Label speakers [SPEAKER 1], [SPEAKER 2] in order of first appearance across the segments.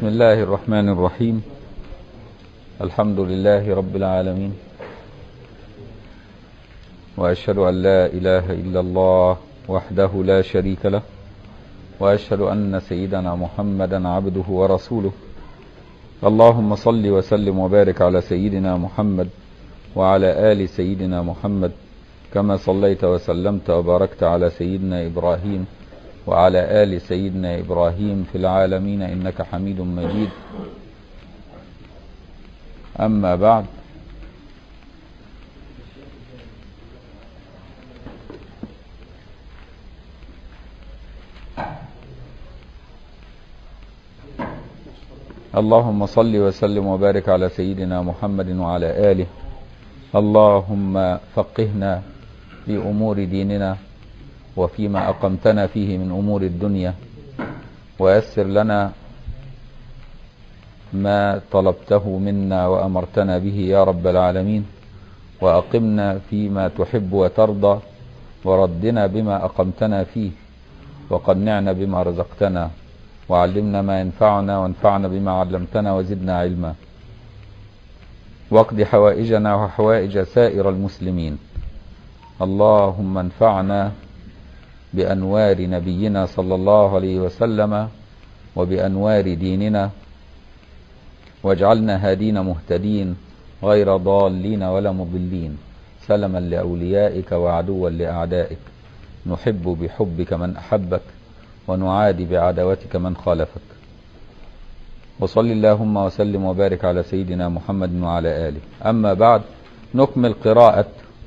[SPEAKER 1] بسم الله الرحمن الرحيم الحمد لله رب العالمين وأشهد أن لا إله إلا الله وحده لا شريك له وأشهد أن سيدنا محمدا عبده ورسوله اللهم صل وسلم وبارك على سيدنا محمد وعلى آل سيدنا محمد كما صليت وسلمت وباركت على سيدنا إبراهيم وعلى آل سيدنا إبراهيم في العالمين إنك حميد مجيد أما بعد اللهم صل وسلم وبارك على سيدنا محمد وعلى آله اللهم فقهنا في أمور ديننا وفيما أقمتنا فيه من أمور الدنيا ويسر لنا ما طلبته منا وأمرتنا به يا رب العالمين وأقمنا فيما تحب وترضى وردنا بما أقمتنا فيه وقنعنا بما رزقتنا وعلمنا ما ينفعنا وانفعنا بما علمتنا وزدنا علما واقض حوائجنا وحوائج سائر المسلمين اللهم انفعنا بأنوار نبينا صلى الله عليه وسلم وبأنوار ديننا واجعلنا هادين مهتدين غير ضالين ولا مضلين سلما لأوليائك وعدوا لأعدائك نحب بحبك من أحبك ونعادي بعداوتك من خالفك وصل اللهم وسلم وبارك على سيدنا محمد وعلى آله أما بعد نكمل قراءة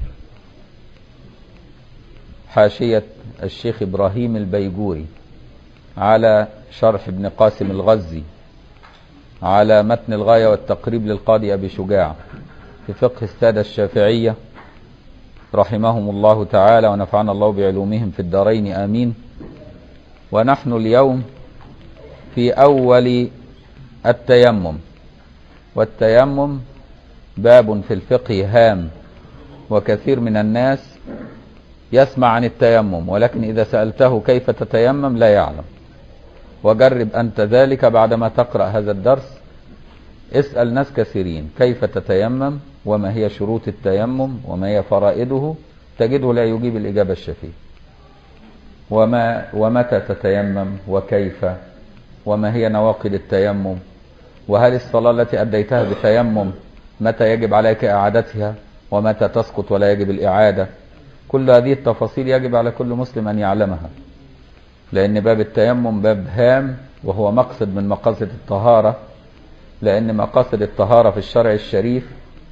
[SPEAKER 1] حاشية الشيخ إبراهيم البيجوري على شرح ابن قاسم الغزي على متن الغاية والتقريب للقاضي أبي شجاع في فقه السادة الشافعية رحمهم الله تعالى ونفعنا الله بعلومهم في الدارين آمين ونحن اليوم في أول التيمم والتيمم باب في الفقه هام وكثير من الناس يسمع عن التيمم ولكن إذا سألته كيف تتيمم لا يعلم وجرب أنت ذلك بعدما تقرأ هذا الدرس اسأل ناس كثيرين كيف تتيمم وما هي شروط التيمم وما هي فرائده تجده لا يجيب الإجابة الشفية وما ومتى تتيمم وكيف وما هي نواقض التيمم وهل الصلاة التي أديتها بتيمم متى يجب عليك إعادتها ومتى تسقط ولا يجب الإعادة كل هذه التفاصيل يجب على كل مسلم أن يعلمها لأن باب التيمم باب هام وهو مقصد من مقاصد الطهارة لأن مقاصد الطهارة في الشرع الشريف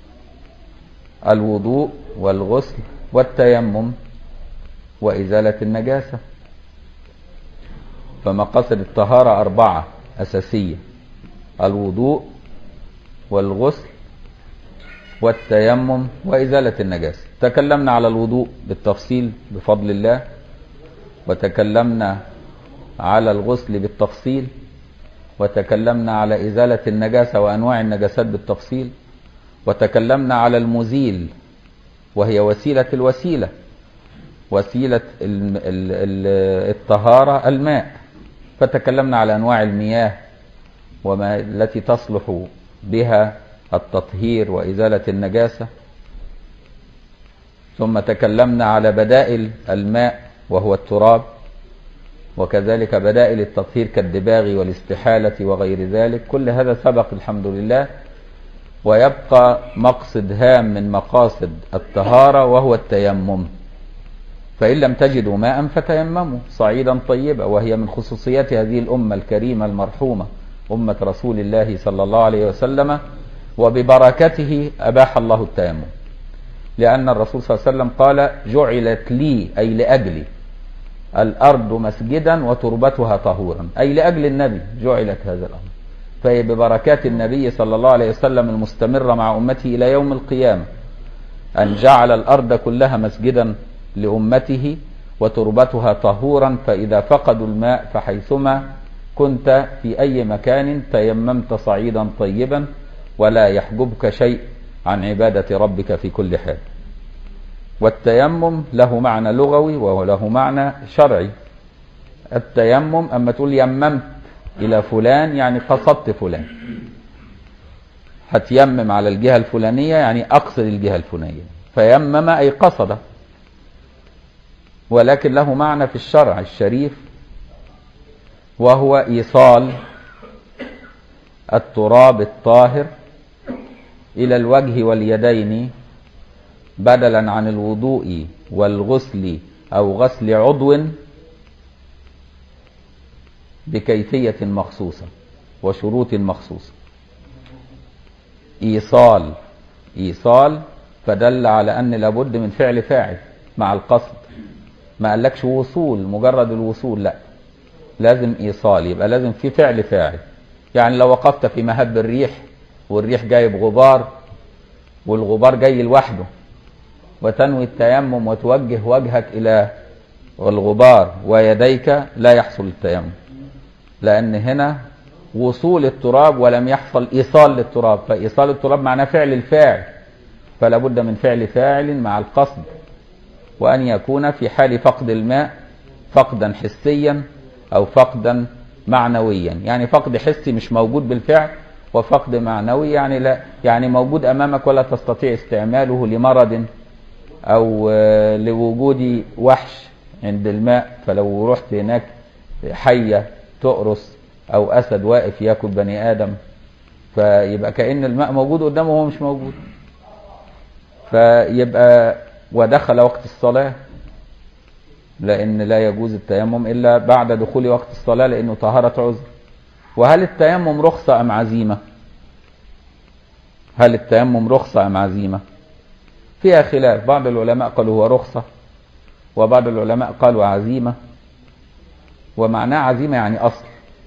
[SPEAKER 1] الوضوء والغسل والتيمم وإزالة النجاسة فمقاصد الطهارة أربعة أساسية الوضوء والغسل والتيمم وإزالة النجاسة تكلمنا على الوضوء بالتفصيل بفضل الله وتكلمنا على الغسل بالتفصيل وتكلمنا على إزالة النجاسة وأنواع النجاسات بالتفصيل وتكلمنا على المزيل وهي وسيلة الوسيلة وسيلة الطهارة الماء فتكلمنا على أنواع المياه وما التي تصلح بها التطهير وإزالة النجاسة ثم تكلمنا على بدائل الماء وهو التراب وكذلك بدائل التطهير كالدباغ والاستحالة وغير ذلك كل هذا سبق الحمد لله ويبقى مقصد هام من مقاصد الطهارة وهو التيمم فإن لم تجدوا ماء فتيمموا صعيدا طيبا وهي من خصوصيات هذه الأمة الكريمة المرحومة أمة رسول الله صلى الله عليه وسلم وببركته أباح الله التيمم لأن الرسول صلى الله عليه وسلم قال جعلت لي أي لأجلي الأرض مسجدا وتربتها طهورا أي لأجل النبي جعلت هذا الأمر فهي ببركات النبي صلى الله عليه وسلم المستمرة مع أمته إلى يوم القيامة أن جعل الأرض كلها مسجدا لأمته وتربتها طهورا فإذا فقدوا الماء فحيثما كنت في أي مكان تيممت صعيدا طيبا ولا يحجبك شيء عن عبادة ربك في كل حال والتيمم له معنى لغوي وله معنى شرعي التيمم أما تقول يممت إلى فلان يعني قصدت فلان هتيمم على الجهة الفلانية يعني أقصد الجهة الفلانية فيمم أي قصد ولكن له معنى في الشرع الشريف وهو إيصال التراب الطاهر إلى الوجه واليدين بدلا عن الوضوء والغسل أو غسل عضو بكيفية مخصوصة وشروط مخصوصة إيصال إيصال فدل على أن لابد من فعل فاعل مع القصد ما قالكش وصول مجرد الوصول لا لازم إيصال يبقى لازم في فعل فاعل يعني لو وقفت في مهب الريح والريح جايب غبار والغبار جاي لوحده وتنوي التيمم وتوجه وجهك إلى الغبار ويديك لا يحصل التيمم لأن هنا وصول التراب ولم يحصل إيصال للتراب فإيصال التراب معناه فعل الفاعل فلا بد من فعل فاعل مع القصد وأن يكون في حال فقد الماء فقدا حسيا أو فقدا معنويا يعني فقد حسي مش موجود بالفعل وفقد معنوي يعني لا يعني موجود أمامك ولا تستطيع استعماله لمرض أو لوجود وحش عند الماء فلو رحت هناك حية تقرص أو أسد واقف ياكل بني آدم فيبقى كأن الماء موجود قدامه وهو مش موجود فيبقى ودخل وقت الصلاة لأن لا يجوز التيمم إلا بعد دخول وقت الصلاة لأنه طهارة عذر وهل التيمم رخصة أم عزيمة هل التيمم رخصة أم عزيمة فيها خلاف بعض العلماء قالوا هو رخصة وبعض العلماء قالوا عزيمة ومعناه عزيمة يعني أصل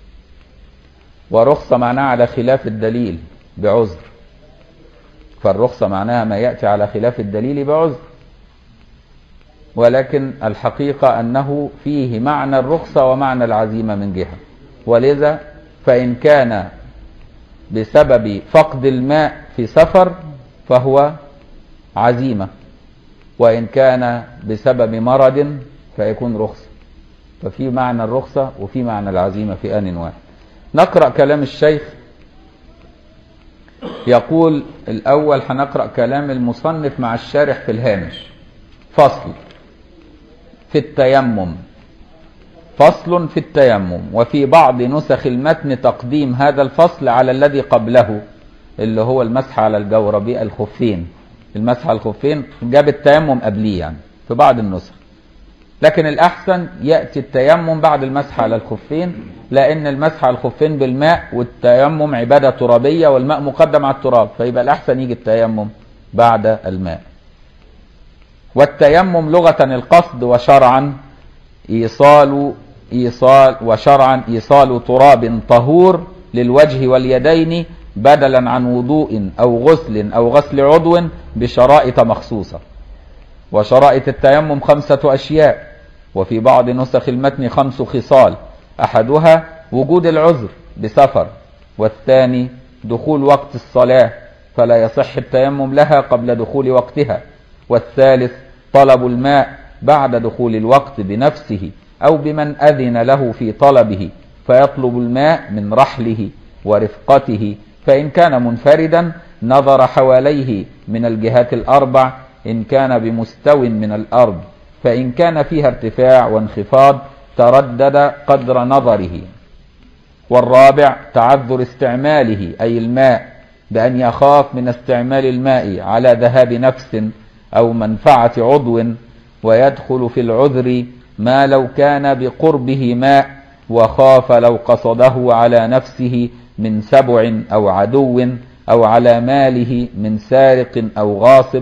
[SPEAKER 1] ورخصة معناها على خلاف الدليل بعذر فالرخصة معناها ما يأتي على خلاف الدليل بعذر ولكن الحقيقة أنه فيه معنى الرخصة ومعنى العزيمة من جهة ولذا فإن كان بسبب فقد الماء في سفر فهو عزيمة وإن كان بسبب مرض فيكون رخصة ففي معنى الرخصة وفي معنى العزيمة في آن واحد نقرأ كلام الشيخ يقول الأول هنقرأ كلام المصنف مع الشارح في الهامش فصل في التيمم فصل في التيمم وفي بعض نسخ المتن تقديم هذا الفصل على الذي قبله اللي هو المسح على الجوربي الخفين المسح على الخفين جاب التيمم قبليه يعني في بعض النسخ لكن الأحسن يأتي التيمم بعد المسح على الخفين لأن المسح على الخفين بالماء والتيمم عبادة ترابية والماء مقدم على التراب فيبقى الأحسن يجي التيمم بعد الماء والتيمم لغة القصد وشرعا إيصال إيصال وشرعا إيصال تراب طهور للوجه واليدين بدلا عن وضوء أو غسل أو غسل عضو بشرائط مخصوصة وشرائط التيمم خمسة أشياء وفي بعض نسخ المتن خمس خصال أحدها وجود العذر بسفر والثاني دخول وقت الصلاة فلا يصح التيمم لها قبل دخول وقتها والثالث طلب الماء بعد دخول الوقت بنفسه أو بمن أذن له في طلبه فيطلب الماء من رحله ورفقته فإن كان منفردا نظر حواليه من الجهات الأربع إن كان بمستو من الأرض فإن كان فيها ارتفاع وانخفاض تردد قدر نظره والرابع تعذر استعماله أي الماء بأن يخاف من استعمال الماء على ذهاب نفس أو منفعة عضو ويدخل في العذر ما لو كان بقربه ماء وخاف لو قصده على نفسه من سبع أو عدو أو على ماله من سارق أو غاصب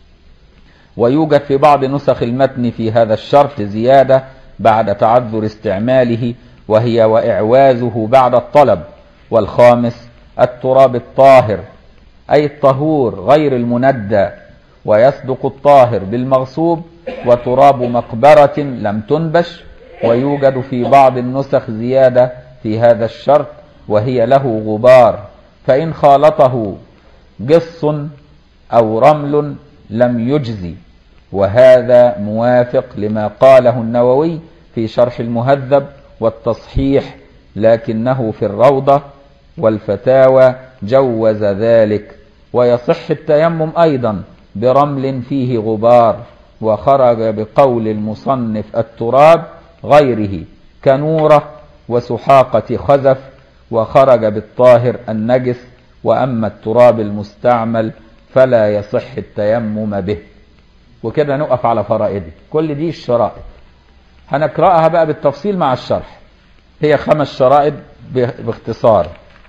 [SPEAKER 1] ويوجد في بعض نسخ المتن في هذا الشرط زيادة بعد تعذر استعماله وهي وإعوازه بعد الطلب والخامس التراب الطاهر أي الطهور غير المندى ويصدق الطاهر بالمغصوب وتراب مقبرة لم تنبش ويوجد في بعض النسخ زيادة في هذا الشرط وهي له غبار فإن خالطه قص أو رمل لم يجزي وهذا موافق لما قاله النووي في شرح المهذب والتصحيح لكنه في الروضة والفتاوى جوز ذلك ويصح التيمم أيضا برمل فيه غبار وخرج بقول المصنف التراب غيره كنورة وسحاقة خزف وخرج بالطاهر النجس وأما التراب المستعمل فلا يصح التيمم به وكده نقف على فرائده كل دي الشرائط هنقرأها بقى بالتفصيل مع الشرح هي خمس شرائط باختصار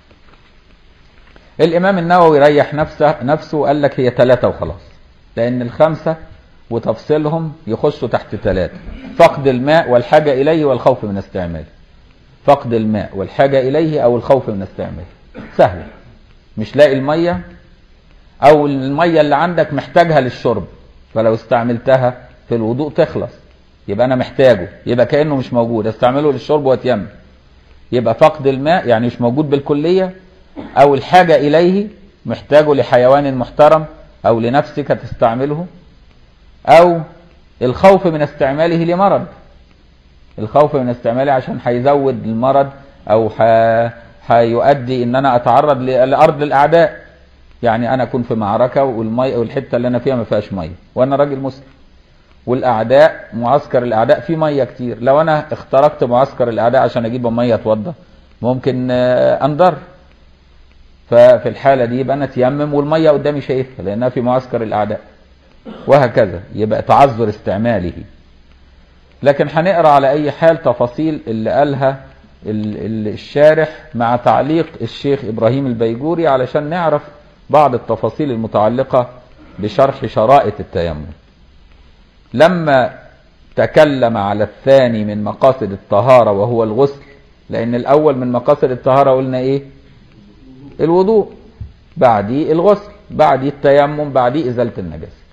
[SPEAKER 1] الإمام النووي ريح نفسه نفسه وقال لك هي ثلاثة وخلاص لأن الخمسة وتفصيلهم يخشوا تحت ثلاثة فقد الماء والحاجة إليه والخوف من استعماله فقد الماء والحاجة إليه أو الخوف من استعماله سهل مش لاقي المية أو المية اللي عندك محتاجها للشرب فلو استعملتها في الوضوء تخلص يبقى أنا محتاجه يبقى كأنه مش موجود استعمله للشرب واتيمم يبقى فقد الماء يعني مش موجود بالكلية أو الحاجة إليه محتاجه لحيوان محترم أو لنفسك تستعمله أو الخوف من استعماله لمرض الخوف من استعماله عشان هيزود المرض أو هيؤدي إن أنا أتعرض لأرض الأعداء يعني أنا أكون في معركة والمية والحتة اللي أنا فيها ما فيهاش مية وأنا راجل مسلم والأعداء معسكر الأعداء فيه مية كتير لو أنا اخترقت معسكر الأعداء عشان أجيب مية أتوضى ممكن أنضر ففي الحالة دي يبقى أنا أتيمم والمية قدامي شايفها لأنها في معسكر الأعداء وهكذا يبقى تعذر استعماله لكن هنقرا على أي حال تفاصيل اللي قالها الشارح مع تعليق الشيخ إبراهيم البيجوري علشان نعرف بعض التفاصيل المتعلقة بشرح شرائط التيمم لما تكلم على الثاني من مقاصد الطهارة وهو الغسل لأن الأول من مقاصد الطهارة قلنا إيه الوضوء بعديه الغسل بعديه التيمم بعديه إزالة النجاسة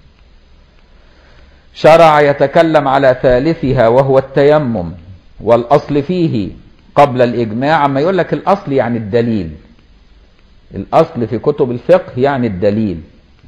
[SPEAKER 1] شرع يتكلم على ثالثها وهو التيمم والأصل فيه قبل الإجماع أما يقول لك الأصل يعني الدليل الأصل في كتب الفقه يعني الدليل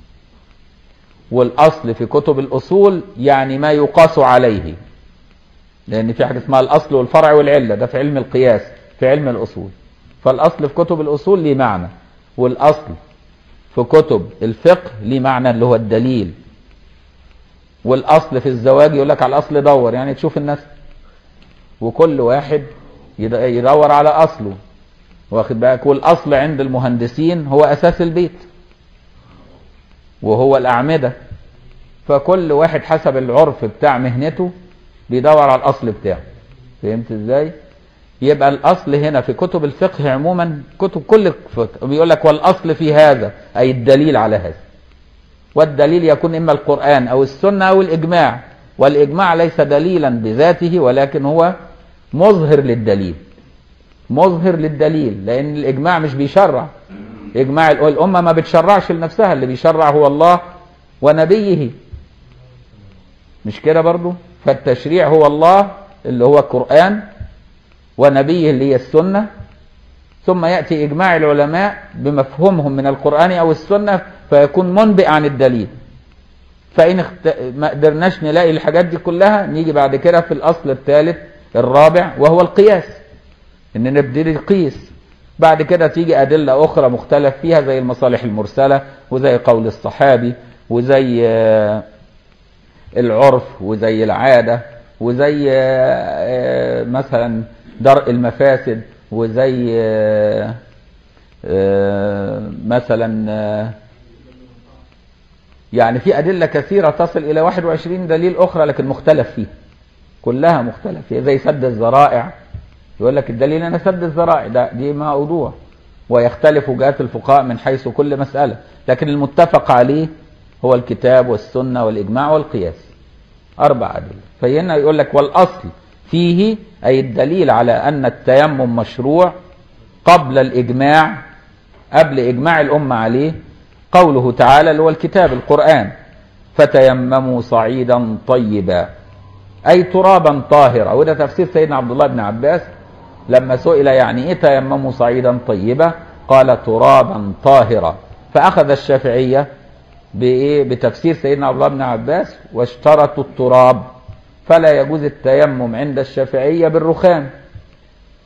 [SPEAKER 1] والأصل في كتب الأصول يعني ما يقاس عليه لأن في حاجة اسمها الأصل والفرع والعلة ده في علم القياس في علم الأصول فالأصل في كتب الأصول ليه معنى والأصل في كتب الفقه ليه معنى اللي هو الدليل والأصل في الزواج يقول لك على الأصل دور يعني تشوف الناس وكل واحد يدور على أصله واخد بالك والأصل عند المهندسين هو أساس البيت وهو الأعمدة فكل واحد حسب العرف بتاع مهنته بيدور على الأصل بتاعه فهمت ازاي يبقى الأصل هنا في كتب الفقه عموما كتب كل الفقه بيقول لك والأصل في هذا أي الدليل على هذا والدليل يكون إما القرآن أو السنة أو الإجماع والإجماع ليس دليلا بذاته ولكن هو مظهر للدليل مظهر للدليل لأن الإجماع مش بيشرع إجماع الأمة ما بتشرعش لنفسها اللي بيشرع هو الله ونبيه مش كده برضو فالتشريع هو الله اللي هو القرآن ونبيه اللي هي السنة ثم يأتي إجماع العلماء بمفهومهم من القرآن أو السنة فيكون منبئ عن الدليل فإن اخت... ما قدرناش نلاقي الحاجات دي كلها نيجي بعد كده في الأصل الثالث الرابع وهو القياس إن نبتدي نقيس بعد كده تيجي أدلة أخرى مختلف فيها زي المصالح المرسلة وزي قول الصحابي وزي العرف وزي العادة وزي مثلا درء المفاسد وزي مثلا يعني في أدلة كثيرة تصل إلى 21 دليل أخرى لكن مختلف فيها كلها مختلف فيها زي سد الذرائع يقول لك الدليل أنا سد الذرائع ده دي موضوع ويختلف وجهات الفقهاء من حيث كل مسألة لكن المتفق عليه هو الكتاب والسنة والإجماع والقياس أربع أدلة فهنا يقول لك والأصل فيه أي الدليل على أن التيمم مشروع قبل الإجماع قبل إجماع الأمة عليه قوله تعالى اللي هو الكتاب القرآن فتيمموا صعيدا طيبا أي ترابا طاهرا وده تفسير سيدنا عبد الله بن عباس لما سئل يعني إيه تيمموا صعيدا طيبا قال ترابا طاهرا فأخذ الشافعية بإيه بتفسير سيدنا عبد الله بن عباس واشترطوا التراب فلا يجوز التيمم عند الشافعية بالرخام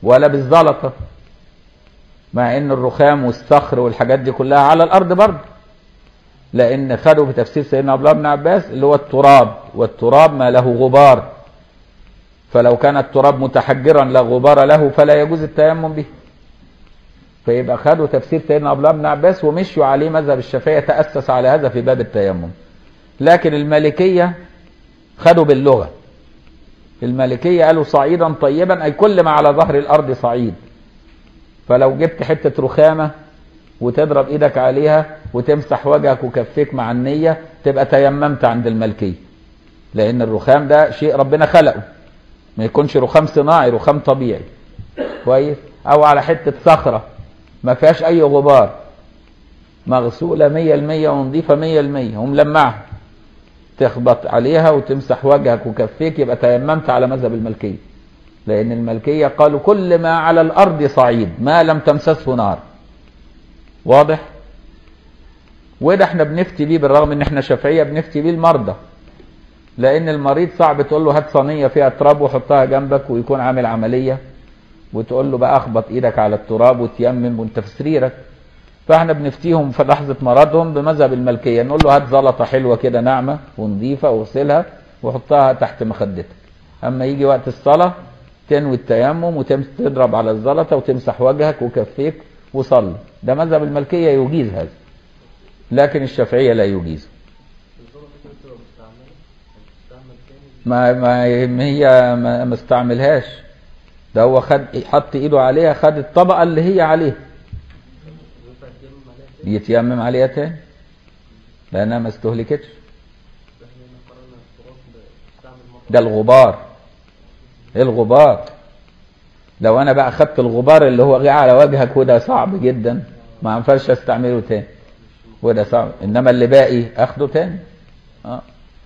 [SPEAKER 1] ولا بالزلطة مع ان الرخام والصخر والحاجات دي كلها على الارض برضه لان خدوا بتفسير سيدنا عبد الله بن عباس اللي هو التراب والتراب ما له غبار فلو كان التراب متحجرا لا غبار له فلا يجوز التيمم به فيبقى خدوا تفسير سيدنا عبد الله بن عباس ومشوا عليه مذهب الشافعيه تاسس على هذا في باب التيمم لكن المالكيه خدوا باللغه المالكيه قالوا صعيدا طيبا اي كل ما على ظهر الارض صعيد فلو جبت حته رخامه وتضرب ايدك عليها وتمسح وجهك وكفيك مع النيه تبقى تيممت عند الملكيه لان الرخام ده شيء ربنا خلقه ما يكونش رخام صناعي رخام طبيعي كويس او على حته صخره ما فيهاش اي غبار مغسوله 100% ونظيفه 100% وملمعها تخبط عليها وتمسح وجهك وكفيك يبقى تيممت على مذهب الملكيه لان الملكيه قالوا كل ما على الارض صعيد ما لم تمسسه نار واضح وده احنا بنفتي بيه بالرغم ان احنا شافعيه بنفتي بيه المرضى لان المريض صعب تقول له هات صينيه فيها تراب وحطها جنبك ويكون عامل عمليه وتقول له بقى اخبط ايدك على التراب وتيمم وانت في سريرك فاحنا بنفتيهم في لحظه مرضهم بمذهب الملكيه نقول له هات زلطه حلوه كده ناعمه ونظيفه واغسلها وحطها تحت مخدتك اما يجي وقت الصلاه تنوي التيمم وتضرب على الزلطه وتمسح وجهك وكفيك وصلي ده مذهب الملكيه يجيز هذا لكن الشافعيه لا يجيز ما ما هي ما, ما استعملهاش ده هو خد حط ايده عليها خد الطبقه اللي هي عليها يتيمم عليها تاني لانها ما استهلكتش ده الغبار ايه الغبار لو انا بقى خدت الغبار اللي هو جه على وجهك وده صعب جدا ما ينفعش استعمله تاني وده صعب انما اللي باقي اخده تاني اه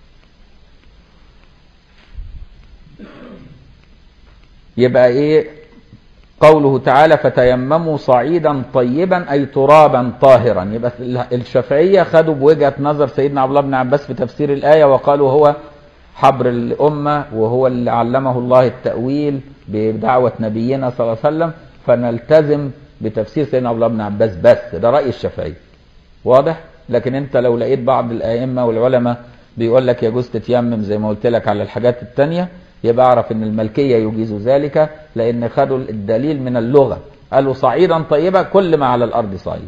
[SPEAKER 1] يبقى ايه قوله تعالى فتيمموا صعيدا طيبا اي ترابا طاهرا يبقى الشافعيه خدوا بوجهه نظر سيدنا عبد الله بن عباس في تفسير الايه وقالوا هو حبر الامه وهو اللي علمه الله التاويل بدعوه نبينا صلى الله عليه وسلم فنلتزم بتفسير سيدنا عبد الله بن عباس بس ده راي الشافعيه واضح لكن انت لو لقيت بعض الائمه والعلماء بيقول لك يجوز تتيمم زي ما قلت لك على الحاجات التانيه يبقى اعرف ان الملكيه يجيز ذلك لان خدوا الدليل من اللغه قالوا صعيدا طيبا كل ما على الارض صعيد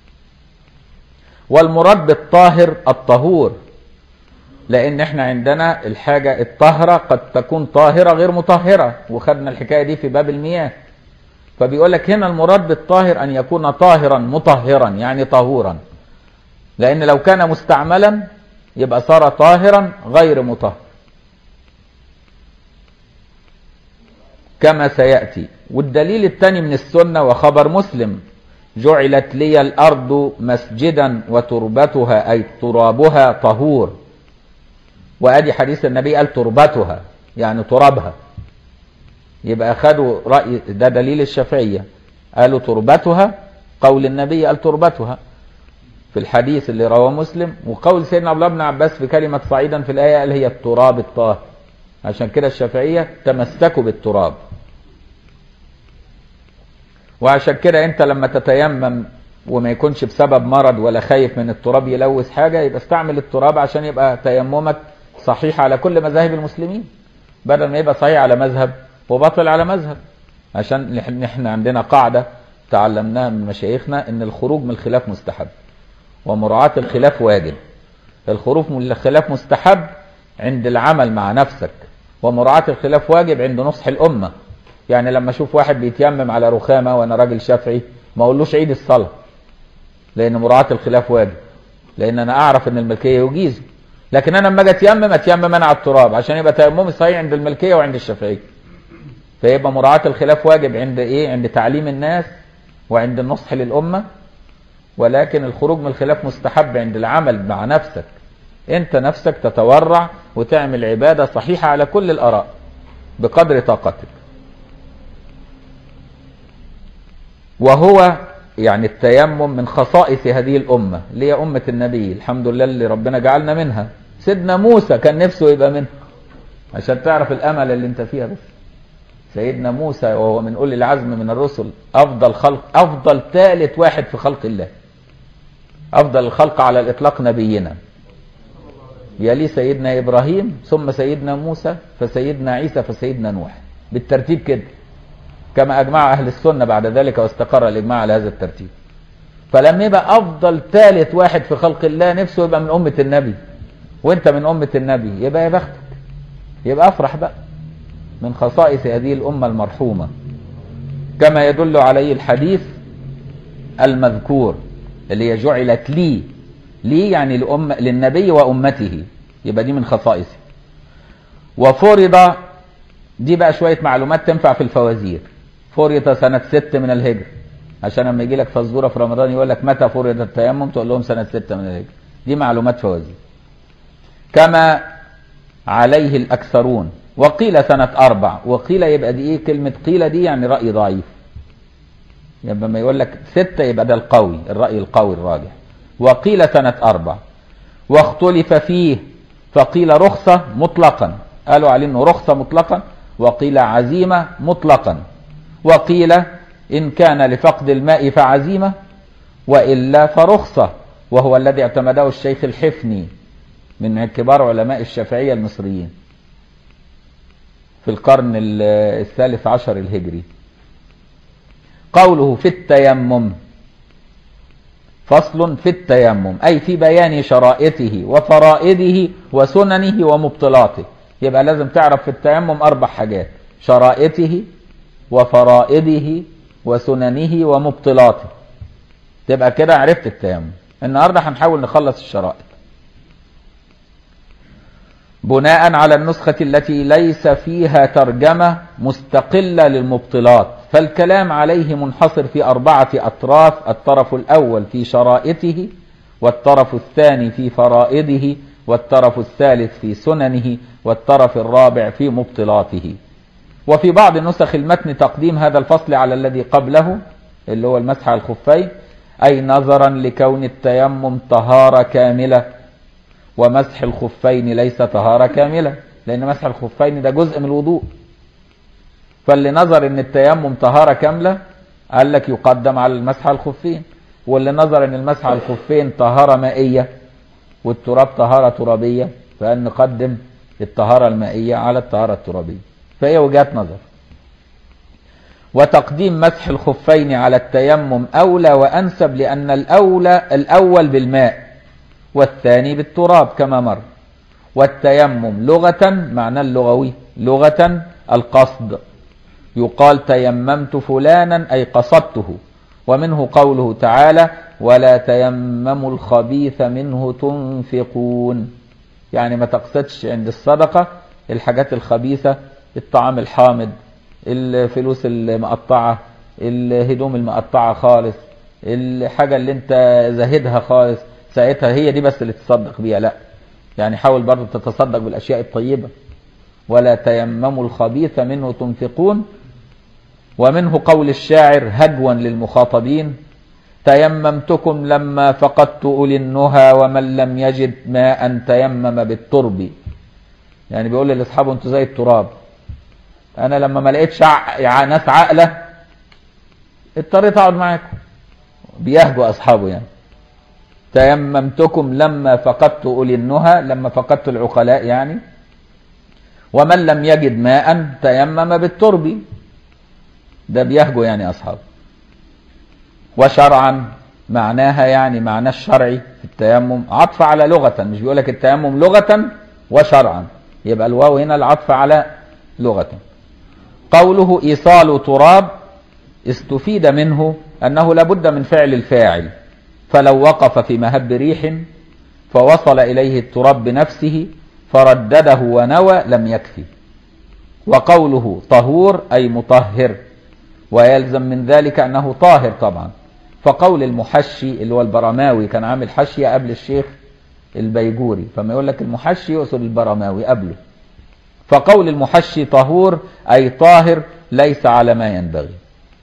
[SPEAKER 1] والمراد بالطاهر الطهور لان احنا عندنا الحاجه الطاهره قد تكون طاهره غير مطهره وخدنا الحكايه دي في باب المياه فبيقول لك هنا المراد بالطاهر ان يكون طاهرا مطهرا يعني طهورا لان لو كان مستعملا يبقى صار طاهرا غير مطهر كما سيأتي والدليل الثاني من السنة وخبر مسلم جعلت لي الأرض مسجدا وتربتها أي ترابها طهور وأدي حديث النبي قال تربتها يعني ترابها يبقى خدوا رأي ده دليل الشافعية قالوا تربتها قول النبي قال تربتها في الحديث اللي رواه مسلم وقول سيدنا عبد الله بن عباس في كلمة صعيدا في الآية قال هي التراب الطاهر عشان كده الشافعية تمسكوا بالتراب وعشان كده انت لما تتيمم وما يكونش بسبب مرض ولا خايف من التراب يلوث حاجة يبقى استعمل التراب عشان يبقى تيممك صحيح على كل مذاهب المسلمين بدل ما يبقى صحيح على مذهب وباطل على مذهب عشان احنا عندنا قاعدة تعلمناها من مشايخنا ان الخروج من الخلاف مستحب ومراعاة الخلاف واجب الخروج من الخلاف مستحب عند العمل مع نفسك ومراعاة الخلاف واجب عند نصح الأمة يعني لما أشوف واحد بيتيمم على رخامة وأنا راجل شافعي ما أقولوش عيد الصلاة لأن مراعاة الخلاف واجب لأن أنا أعرف أن الملكية يجيز لكن أنا لما أجي أتيمم أتيمم أنا على التراب عشان يبقى تيممي صحيح عند الملكية وعند الشافعية فيبقى مراعاة الخلاف واجب عند إيه؟ عند تعليم الناس وعند النصح للأمة ولكن الخروج من الخلاف مستحب عند العمل مع نفسك انت نفسك تتورع وتعمل عبادة صحيحة على كل الآراء بقدر طاقتك وهو يعني التيمم من خصائص هذه الأمة اللي هي أمة النبي الحمد لله اللي ربنا جعلنا منها سيدنا موسى كان نفسه يبقى منها عشان تعرف الأمل اللي انت فيها بس سيدنا موسى وهو من أولي العزم من الرسل أفضل خلق أفضل ثالث واحد في خلق الله أفضل الخلق على الإطلاق نبينا يلي سيدنا إبراهيم ثم سيدنا موسى فسيدنا عيسى فسيدنا نوح بالترتيب كده كما أجمع أهل السنة بعد ذلك واستقر الإجماع على هذا الترتيب فلما يبقى أفضل ثالث واحد في خلق الله نفسه يبقى من أمة النبي وأنت من أمة النبي يبقى يا بختك يبقى أفرح بقى من خصائص هذه الأمة المرحومة كما يدل عليه الحديث المذكور اللي هي جعلت لي لي يعني لأم للنبي وأمته يبقى دي من خصائصه وفرض دي بقى شوية معلومات تنفع في الفوازير فرض سنة ست من الهجرة عشان لما يجي لك فزورة في رمضان يقول لك متى فرض التيمم تقول لهم سنة ستة من الهجرة دي معلومات فوازير كما عليه الأكثرون وقيل سنة أربع وقيل يبقى دي إيه كلمة قيل دي يعني رأي ضعيف يبقى ما يقول لك ستة يبقى ده القوي الرأي القوي الراجح وقيل سنة أربع واختلف فيه فقيل رخصة مطلقا قالوا عليه انه رخصة مطلقا وقيل عزيمة مطلقا وقيل إن كان لفقد الماء فعزيمة وإلا فرخصة وهو الذي اعتمده الشيخ الحفني من كبار علماء الشافعية المصريين في القرن الثالث عشر الهجري قوله في التيمم فصل في التيمم أي في بيان شرائطه وفرائضه وسننه ومبطلاته يبقى لازم تعرف في التيمم أربع حاجات شرائطه وفرائضه وسننه ومبطلاته تبقى كده عرفت التيمم النهارده هنحاول نخلص الشرائط بناء على النسخة التي ليس فيها ترجمة مستقلة للمبطلات فالكلام عليه منحصر في أربعة أطراف الطرف الأول في شرائطه والطرف الثاني في فرائضه والطرف الثالث في سننه والطرف الرابع في مبطلاته وفي بعض نسخ المتن تقديم هذا الفصل على الذي قبله اللي هو المسح على الخفين أي نظرا لكون التيمم طهارة كاملة ومسح الخفين ليس طهارة كاملة لأن مسح الخفين ده جزء من الوضوء فاللي نظر ان التيمم طهارة كاملة قال لك يقدم على المسح على الخفين واللي نظر ان المسح على الخفين طهارة مائية والتراب طهارة ترابية فقال نقدم الطهارة المائية على الطهارة الترابية فهي وجهات نظر وتقديم مسح الخفين على التيمم أولى وأنسب لأن الأولى الأول بالماء والثاني بالتراب كما مر والتيمم لغة معنى اللغوي لغة القصد يقال تيممت فلانا أي قصدته ومنه قوله تعالى ولا تيمموا الخبيث منه تنفقون يعني ما تقصدش عند الصدقة الحاجات الخبيثة الطعام الحامض الفلوس المقطعة الهدوم المقطعة خالص الحاجة اللي انت زاهدها خالص ساعتها هي دي بس اللي تصدق بيها لا يعني حاول برضو تتصدق بالأشياء الطيبة ولا تيمموا الخبيث منه تنفقون ومنه قول الشاعر هجوا للمخاطبين تيممتكم لما فقدت أولي النهى ومن لم يجد ماء تيمم بالترب يعني بيقول لاصحابه انتوا زي التراب انا لما ما لقيتش ع... ناس عاقله اضطريت اقعد معاكم بيهجوا اصحابه يعني تيممتكم لما فقدت اولي النهى لما فقدت العقلاء يعني ومن لم يجد ماء تيمم بالترب ده بيهجو يعني اصحابه وشرعا معناها يعني معناه الشرعي في التيمم عطف على لغة مش بيقول لك التيمم لغة وشرعا يبقى الواو هنا العطف على لغة قوله إيصال تراب استفيد منه أنه لابد من فعل الفاعل فلو وقف في مهب ريح فوصل إليه التراب بنفسه فردده ونوى لم يكفي وقوله طهور أي مطهر ويلزم من ذلك أنه طاهر طبعا فقول المحشي اللي هو البرماوي كان عامل حشية قبل الشيخ البيجوري فما يقول لك المحشي يقصد البرماوي قبله فقول المحشي طهور أي طاهر ليس على ما ينبغي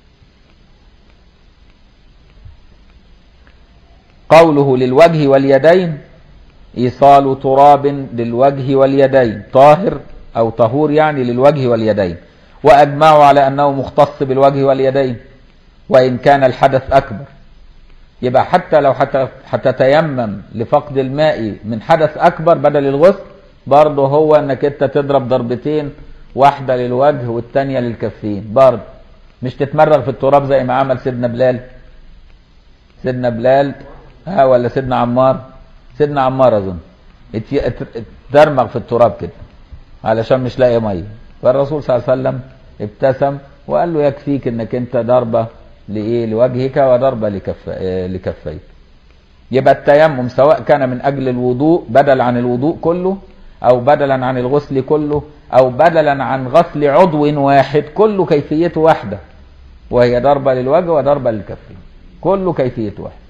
[SPEAKER 1] قوله للوجه واليدين إيصال تراب للوجه واليدين طاهر أو طهور يعني للوجه واليدين وأجمعوا على أنه مختص بالوجه واليدين وإن كان الحدث أكبر يبقى حتى لو حتى هتتيمم لفقد الماء من حدث أكبر بدل الغسل برضه هو انك انت تضرب ضربتين واحدة للوجه والتانية للكفين برضه مش تتمرغ في التراب زي ما عمل سيدنا بلال سيدنا بلال ها ولا سيدنا عمار سيدنا عمار اظن اتدرمغ في التراب كده علشان مش لاقي ميه فالرسول صلى الله عليه وسلم ابتسم وقال له يكفيك انك انت ضربه لايه لوجهك وضربه لكف لكفيك يبقى التيمم سواء كان من اجل الوضوء بدل عن الوضوء كله او بدلا عن الغسل كله او بدلا عن غسل عضو واحد كله كيفيته واحده وهي ضربه للوجه وضربه للكفين كله كيفيته واحده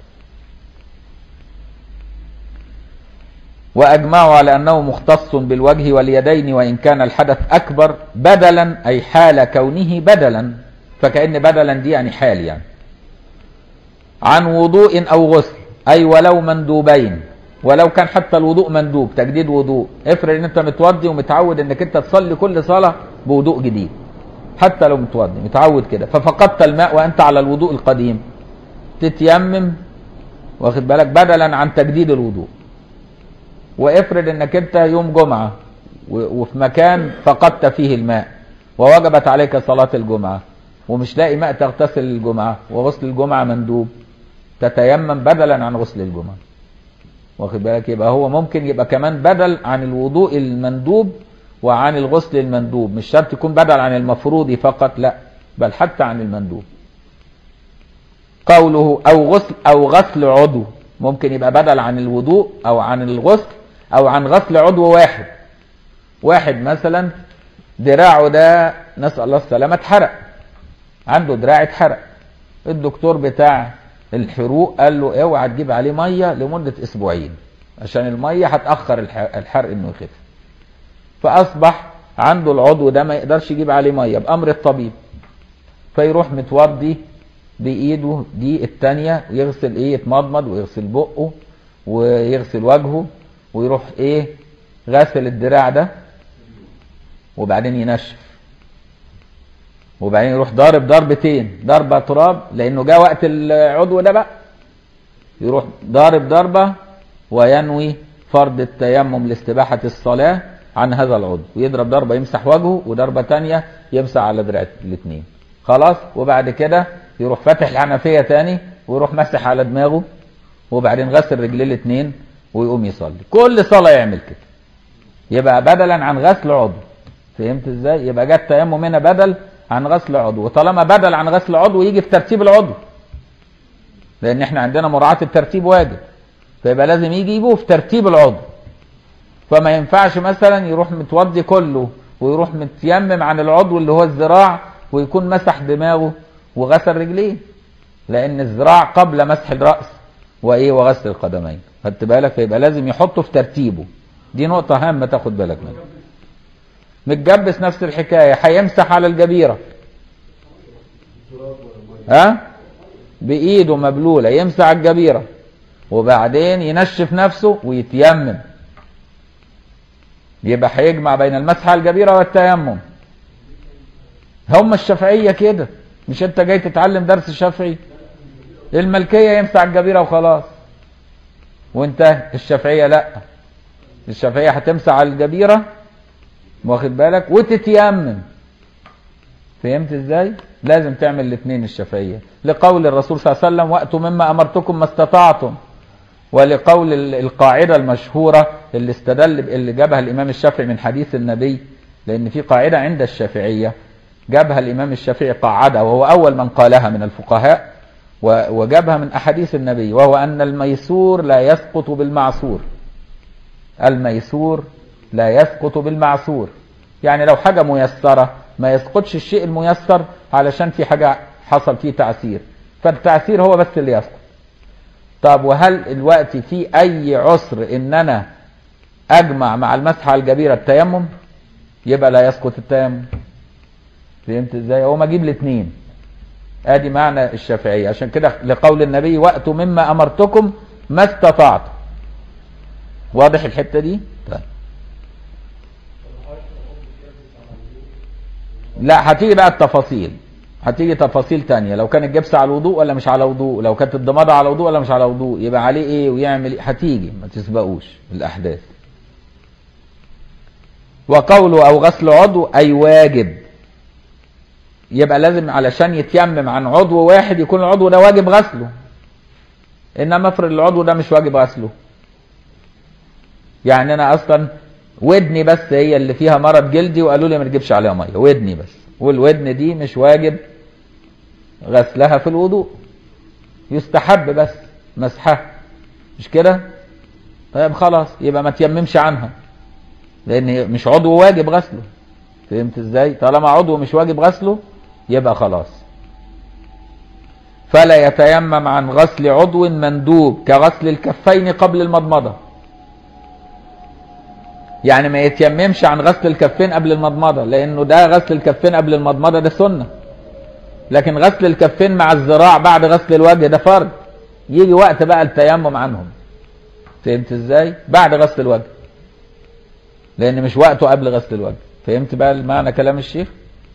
[SPEAKER 1] واجمعوا على انه مختص بالوجه واليدين وان كان الحدث اكبر بدلا اي حال كونه بدلا فكأن بدلا دي يعني حال يعني عن وضوء او غسل اي ولو مندوبين ولو كان حتى الوضوء مندوب تجديد وضوء افرض ان انت متوضي ومتعود انك انت تصلي كل صلاه بوضوء جديد حتى لو متوضي متعود كده ففقدت الماء وانت على الوضوء القديم تتيمم واخد بالك بدلا عن تجديد الوضوء وافرض انك انت يوم جمعه وفي مكان فقدت فيه الماء ووجبت عليك صلاه الجمعه ومش لاقي ماء تغتسل الجمعه وغسل الجمعه مندوب تتيمم بدلا عن غسل الجمعه واخد بالك يبقى هو ممكن يبقى كمان بدل عن الوضوء المندوب وعن الغسل المندوب مش شرط يكون بدل عن المفروض فقط لا بل حتى عن المندوب قوله او غسل او غسل عضو ممكن يبقى بدل عن الوضوء او عن الغسل او عن غسل عضو واحد واحد مثلا دراعه ده نسأل الله السلامة اتحرق عنده دراع اتحرق الدكتور بتاع الحروق قال له اوعى تجيب عليه ميه لمده اسبوعين عشان الميه هتاخر الحرق انه يخف فاصبح عنده العضو ده ما يقدرش يجيب عليه ميه بامر الطبيب فيروح متوضي بايده دي الثانيه ويغسل ايه يتمضمض ويغسل بقه ويغسل وجهه ويروح ايه غاسل الدراع ده وبعدين ينشف وبعدين يروح ضارب ضربتين ضربه تراب لانه جاء وقت العضو ده بقى يروح ضارب ضربه وينوي فرض التيمم لاستباحه الصلاه عن هذا العضو ويضرب ضربه يمسح وجهه وضربه ثانيه يمسح على دراع الاثنين خلاص وبعد كده يروح فاتح الحنفيه تاني ويروح مسح على دماغه وبعدين غسل رجليه الاثنين ويقوم يصلي كل صلاه يعمل كده يبقى بدلا عن غسل عضو فهمت ازاي يبقى جت التيمم هنا بدل عن غسل عضو وطالما بدل عن غسل عضو يجي في ترتيب العضو لان احنا عندنا مراعاة الترتيب واجب فيبقى لازم يجي يجيبه في ترتيب العضو فما ينفعش مثلا يروح متوضي كله ويروح متيمم عن العضو اللي هو الذراع ويكون مسح دماغه وغسل رجليه لان الذراع قبل مسح الراس وايه وغسل القدمين خدت بالك فيبقى لازم يحطه في ترتيبه دي نقطة هامة تاخد بالك منها متجبس نفس الحكاية هيمسح على الجبيرة ها بإيده مبلولة يمسح على الجبيرة وبعدين ينشف نفسه ويتيمم يبقى هيجمع بين المسح على الجبيرة والتيمم هم الشافعية كده مش انت جاي تتعلم درس الشافعي الملكية يمسح على الجبيرة وخلاص وانت الشافعية لا الشافعية هتمسح على الجبيرة واخد بالك وتتيمم فهمت ازاي لازم تعمل الاثنين الشافعيه لقول الرسول صلى الله عليه وسلم واتوا مما امرتكم ما استطعتم ولقول القاعده المشهوره اللي استدل اللي جابها الامام الشافعي من حديث النبي لان في قاعده عند الشافعيه جابها الامام الشافعي قاعده وهو اول من قالها من الفقهاء وجابها من احاديث النبي وهو ان الميسور لا يسقط بالمعسور الميسور لا يسقط بالمعسور يعني لو حاجة ميسرة ما يسقطش الشيء الميسر علشان في حاجة حصل فيه تعسير فالتعسير هو بس اللي يسقط طب وهل الوقت في اي عسر ان انا اجمع مع المسح على الجبيرة التيمم يبقى لا يسقط التيمم فهمت ازاي هو ما اجيب الاثنين ادي معنى الشافعية عشان كده لقول النبي وقتوا مما امرتكم ما استطعتم واضح الحتة دي طيب لا هتيجي بقى التفاصيل هتيجي تفاصيل تانية لو كان الجبس على الوضوء ولا مش على وضوء لو كانت الضمادة على وضوء ولا مش على وضوء يبقى عليه ايه ويعمل ايه هتيجي ما تسبقوش الاحداث وقوله او غسل عضو اي واجب يبقى لازم علشان يتيمم عن عضو واحد يكون العضو ده واجب غسله انما افرض العضو ده مش واجب غسله يعني انا اصلا ودني بس هي اللي فيها مرض جلدي وقالوا لي ما تجيبش عليها ميه ودني بس والودن دي مش واجب غسلها في الوضوء يستحب بس مسحها مش كده طيب خلاص يبقى ما تيممش عنها لان مش عضو واجب غسله فهمت ازاي طالما عضو مش واجب غسله يبقى خلاص فلا يتيمم عن غسل عضو مندوب كغسل الكفين قبل المضمضه يعني ما يتيممش عن غسل الكفين قبل المضمضة لأنه ده غسل الكفين قبل المضمضة ده سنة لكن غسل الكفين مع الذراع بعد غسل الوجه ده فرض يجي وقت بقى التيمم عنهم فهمت ازاي بعد غسل الوجه لأن مش وقته قبل غسل الوجه فهمت بقى معنى كلام الشيخ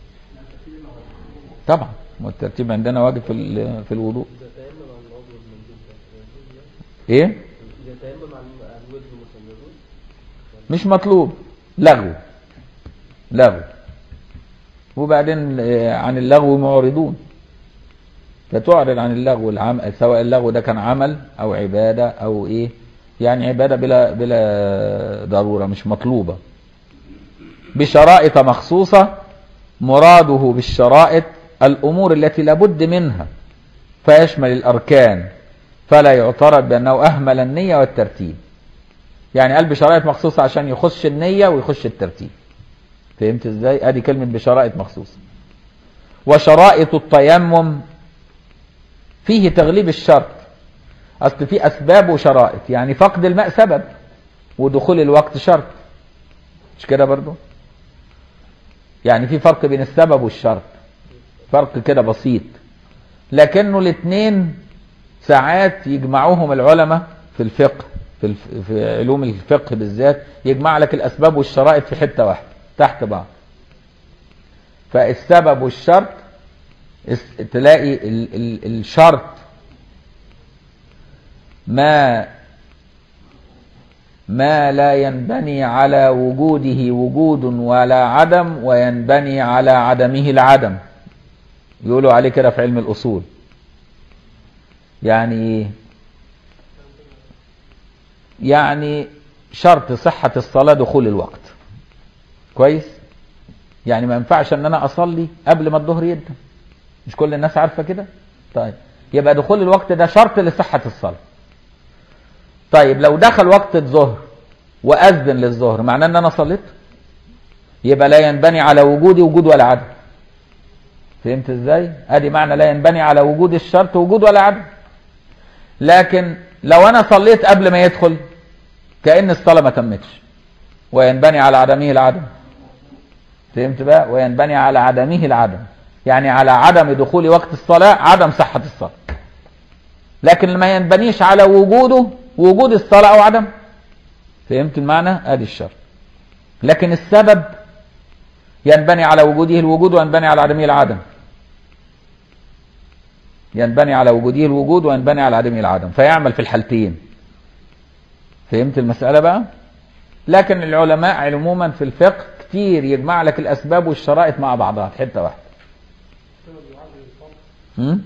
[SPEAKER 1] طبعا والترتيب عندنا واجب في ال- في الوضوء
[SPEAKER 2] إذا تيمم عن العضو المندوب ده يجوز يعني؟
[SPEAKER 1] ايه
[SPEAKER 2] إذا تيمم عن عن الوجه مثلا يجوز؟
[SPEAKER 1] مش مطلوب لغو لغو وبعدين آه، عن اللغو معرضون فتعرض عن اللغو العم... سواء اللغو ده كان عمل او عبادة او ايه يعني عبادة بلا بلا ضرورة مش مطلوبة بشرائط مخصوصة مراده بالشرائط الامور التي لابد منها فيشمل الاركان فلا يعترض بانه اهمل النية والترتيب يعني قال بشرائط مخصوصة عشان يخش النية ويخش الترتيب فهمت ازاي ادي كلمة بشرائط مخصوصة وشرائط التيمم فيه تغليب الشرط اصل في اسباب وشرائط يعني فقد الماء سبب ودخول الوقت شرط مش كده برضو يعني في فرق بين السبب والشرط فرق كده بسيط لكنه الاثنين ساعات يجمعوهم العلماء في الفقه في, الف... في علوم الفقه بالذات يجمع لك الاسباب والشرائط في حته واحده تحت بعض فالسبب والشرط اس- تلاقي ال... ال... الشرط ما ما لا ينبني على وجوده وجود ولا عدم وينبني على عدمه العدم يقولوا عليه كده في علم الأصول يعني ايه يعني شرط صحة الصلاة دخول الوقت كويس يعني ما ينفعش ان انا اصلي قبل ما الظهر يبدا مش كل الناس عارفة كده طيب يبقى دخول الوقت ده شرط لصحة الصلاة طيب لو دخل وقت الظهر واذن للظهر معناه ان انا صليت يبقى لا ينبني على وجودي وجود ولا عدم فهمت ازاي ادي معنى لا ينبني على وجود الشرط وجود ولا عدم لكن لو انا صليت قبل ما يدخل كأن الصلاة ما تمتش وينبني على عدمه العدم فهمت بقى وينبني على عدمه العدم يعني على عدم دخول وقت الصلاة عدم صحة الصلاة لكن ما ينبنيش على وجوده وجود الصلاة او عدم فهمت المعنى ادي الشرط لكن السبب ينبني على وجوده الوجود وينبني على عدمه العدم ينبني على وجوده الوجود وينبني على عدمه العدم فيعمل في الحالتين فهمت المسألة بقى لكن العلماء عموما في الفقه كتير يجمع لك الأسباب والشرائط مع بعضها في حتة واحدة هم؟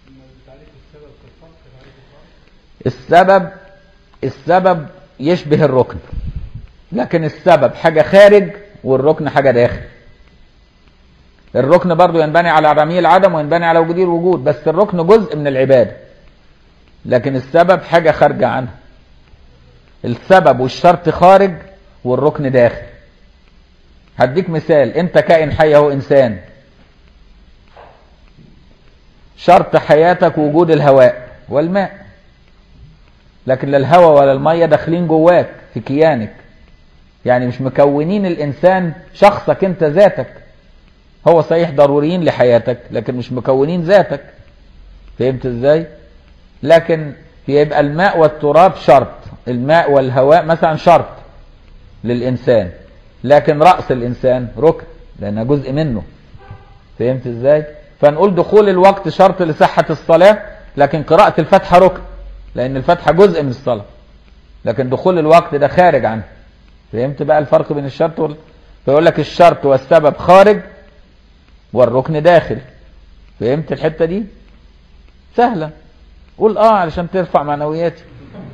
[SPEAKER 1] السبب السبب يشبه الركن لكن السبب حاجة خارج والركن حاجة داخل الركن برضو ينبني على عدمية العدم وينبني على وجودية الوجود بس الركن جزء من العبادة لكن السبب حاجة خارجة عنها السبب والشرط خارج والركن داخل هديك مثال انت كائن حي اهو انسان شرط حياتك وجود الهواء والماء لكن لا الهواء ولا المية داخلين جواك في كيانك يعني مش مكونين الانسان شخصك انت ذاتك هو صحيح ضروريين لحياتك لكن مش مكونين ذاتك فهمت ازاي لكن يبقى الماء والتراب شرط الماء والهواء مثلا شرط للإنسان لكن رأس الإنسان ركن لأنها جزء منه فهمت ازاي فنقول دخول الوقت شرط لصحة الصلاة لكن قراءة الفاتحة ركن لان الفاتحة جزء من الصلاة لكن دخول الوقت ده خارج عنه فهمت بقى الفرق بين الشرط وال... فيقول لك الشرط والسبب خارج والركن داخل فهمت الحتة دي سهلة قول اه علشان ترفع معنوياتي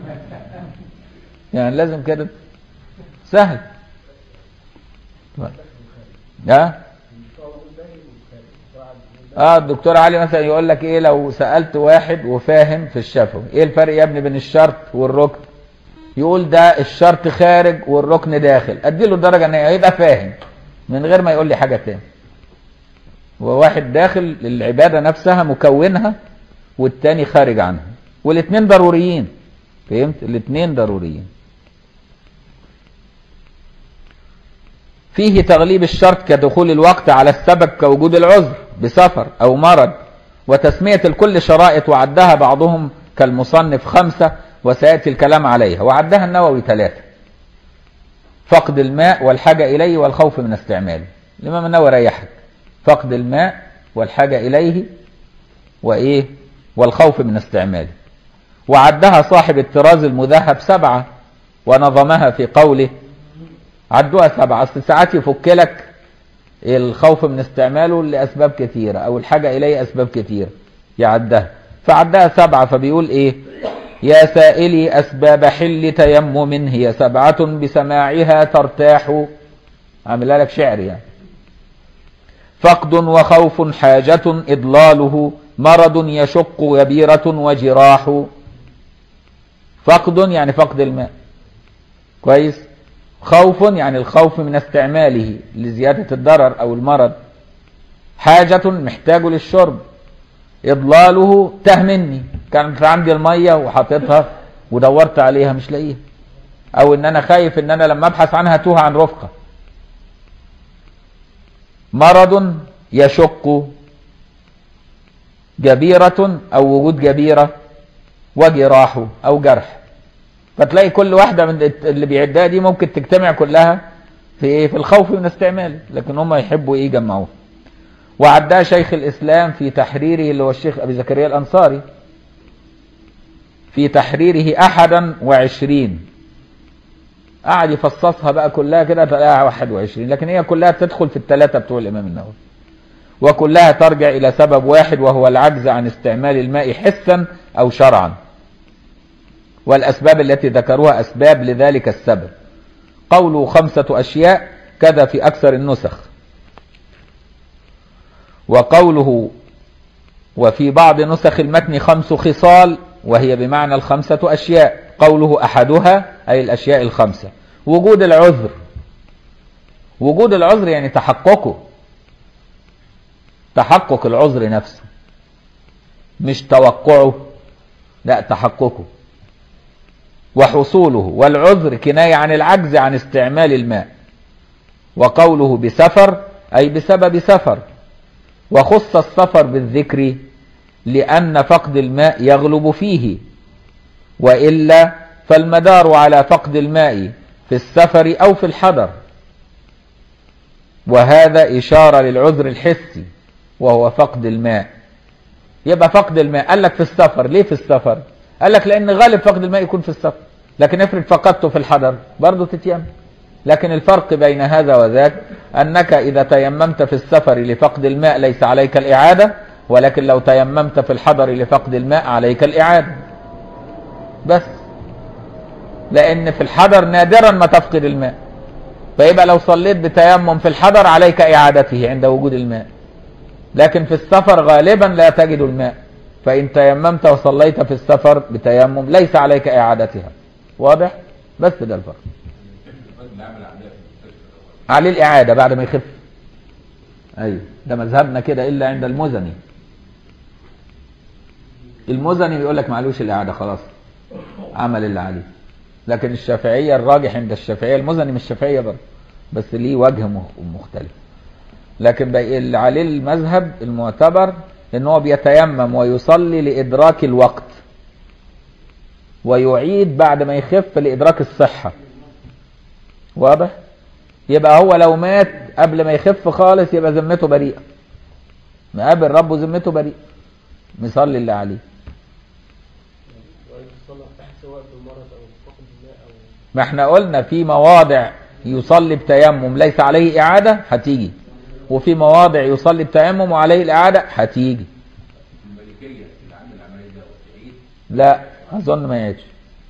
[SPEAKER 1] يعني لازم كده سهل ها اه الدكتور علي مثلا يقول لك ايه لو سألت واحد وفاهم في الشفوي ايه الفرق يا ابني بين الشرط والركن يقول ده الشرط خارج والركن داخل اديله الدرجة ان يبقى فاهم من غير ما يقول لي حاجة تاني وواحد داخل العبادة نفسها مكونها والتاني خارج عنها والاثنين ضروريين فهمت الاثنين ضروريين فيه تغليب الشرط كدخول الوقت على السبب كوجود العذر بسفر أو مرض وتسمية الكل شرائط وعدها بعضهم كالمصنف خمسة وسيأتي الكلام عليها وعدها النووي ثلاثة فقد الماء والحاجة إليه والخوف من استعماله الإمام النووي ريحك فقد الماء والحاجة إليه وإيه والخوف من استعماله وعدها صاحب الطراز المذهب سبعة ونظمها في قوله عدوها سبعة أصل ساعات يفك لك الخوف من استعماله لأسباب كثيرة أو الحاجة إليه أسباب كثيرة يعدها فعدها سبعة فبيقول إيه يا سائلي أسباب حل تيمم هي سبعة بسماعها ترتاح عاملها لك شعر يعني فقد وخوف حاجة إضلاله مرض يشق يبيرة وجراح فقد يعني فقد الماء كويس خوف يعني الخوف من استعماله لزيادة الضرر أو المرض حاجة محتاج للشرب إضلاله تهمني كانت عندي المية وحطيتها ودورت عليها مش لاقيها أو إن أنا خايف إن أنا لما أبحث عنها توه عن رفقة مرض يشق جبيرة أو وجود جبيرة وجراح أو جرح فتلاقي كل واحدة من اللي بيعدها دي ممكن تجتمع كلها في ايه في الخوف من استعماله لكن هم يحبوا ايه يجمعوه وعدها شيخ الاسلام في تحريره اللي هو الشيخ ابي زكريا الانصاري في تحريره احدا وعشرين قعد يفصصها بقى كلها كده تلاقيها واحد وعشرين لكن هي كلها تدخل في الثلاثة بتوع الامام النووي وكلها ترجع الى سبب واحد وهو العجز عن استعمال الماء حسا او شرعا والأسباب التي ذكروها أسباب لذلك السبب قوله خمسة أشياء كذا في أكثر النسخ وقوله وفي بعض نسخ المتن خمس خصال وهي بمعنى الخمسة أشياء قوله أحدها أي الأشياء الخمسة وجود العذر وجود العذر يعني تحققه تحقق العذر نفسه مش توقعه لا تحققه وحصوله والعذر كناية عن العجز عن استعمال الماء وقوله بسفر أي بسبب سفر وخص السفر بالذكر لأن فقد الماء يغلب فيه وإلا فالمدار على فقد الماء في السفر أو في الحضر وهذا إشارة للعذر الحسي وهو فقد الماء يبقى فقد الماء قال لك في السفر ليه في السفر قال لك لأن غالب فقد الماء يكون في السفر لكن افرض فقدته في الحضر برضه تتيمم لكن الفرق بين هذا وذاك أنك إذا تيممت في السفر لفقد الماء ليس عليك الإعادة ولكن لو تيممت في الحضر لفقد الماء عليك الإعادة بس لأن في الحضر نادرا ما تفقد الماء فيبقى لو صليت بتيمم في الحضر عليك إعادته عند وجود الماء لكن في السفر غالبا لا تجد الماء فإن تيممت وصليت في السفر بتيمم ليس عليك إعادتها واضح بس ده الفرق عليه الإعادة بعد ما يخف أيوه ده مذهبنا كده إلا عند المزني المزني بيقول لك معلوش الإعادة خلاص عمل اللي عليه لكن الشافعية الراجح عند الشافعية المزني مش الشافعية برضه بس ليه وجه مختلف لكن اللي عليه المذهب المعتبر ان هو بيتيمم ويصلي لإدراك الوقت ويعيد بعد ما يخف لإدراك الصحة واضح يبقى هو لو مات قبل ما يخف خالص يبقى ذمته بريئة مقابل ربه ذمته بريء مصلي اللي عليه
[SPEAKER 2] وإن الصلاة سواء بالمرض أو فقد الماء أو
[SPEAKER 1] ما احنا قلنا في مواضع يصلي بتيمم ليس عليه إعادة هتيجي وفي مواضع يصلي بتيمم وعليه الإعادة هتيجي لا أظن ما يعيدش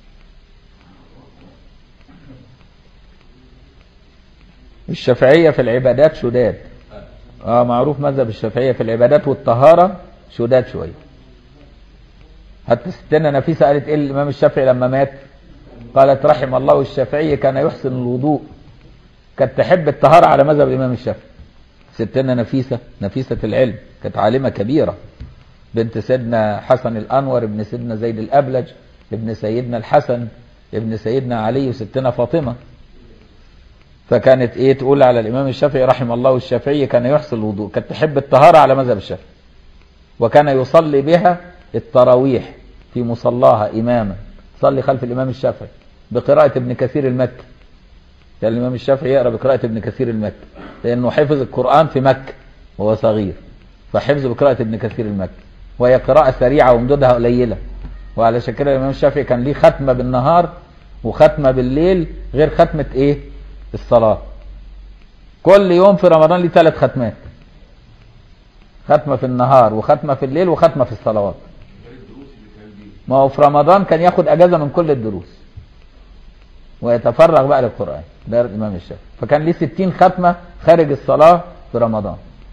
[SPEAKER 1] الشافعية في العبادات شداد اه معروف مذهب الشافعية في العبادات والطهارة شداد شوية حتى ستنا نفيسة قالت ايه الامام الشافعي لما مات قالت رحم الله الشافعي كان يحسن الوضوء كانت تحب الطهارة على مذهب الامام الشافعي ستنا نفيسة نفيسة العلم كانت عالمة كبيرة بنت سيدنا حسن الانور ابن سيدنا زيد الابلج ابن سيدنا الحسن ابن سيدنا علي وستنا فاطمة فكانت ايه تقول على الامام الشافعي رحم الله الشافعي كان يحسن الوضوء كانت تحب الطهارة على مذهب الشافعي وكان يصلي بها التراويح في مصلاها اماما صلي خلف الامام الشافعي بقراءة ابن كثير المكي كان الامام الشافعي يقرا بقراءة ابن كثير المكي لانه حفظ القرآن في مكة وهو صغير فحفظ بقراءة ابن كثير المكي وهي قراءة سريعة ومدودها قليلة وعلى كده الامام الشافعي كان ليه ختمة بالنهار وختمة بالليل غير ختمة ايه الصلاة كل يوم في رمضان ليه ثلاث ختمات ختمة في النهار وختمة في الليل وختمة في الصلوات ما هو في رمضان كان ياخد اجازة من كل الدروس ويتفرغ بقى للقرآن ده الامام الشافعي فكان ليه 60 ختمة خارج الصلاة في رمضان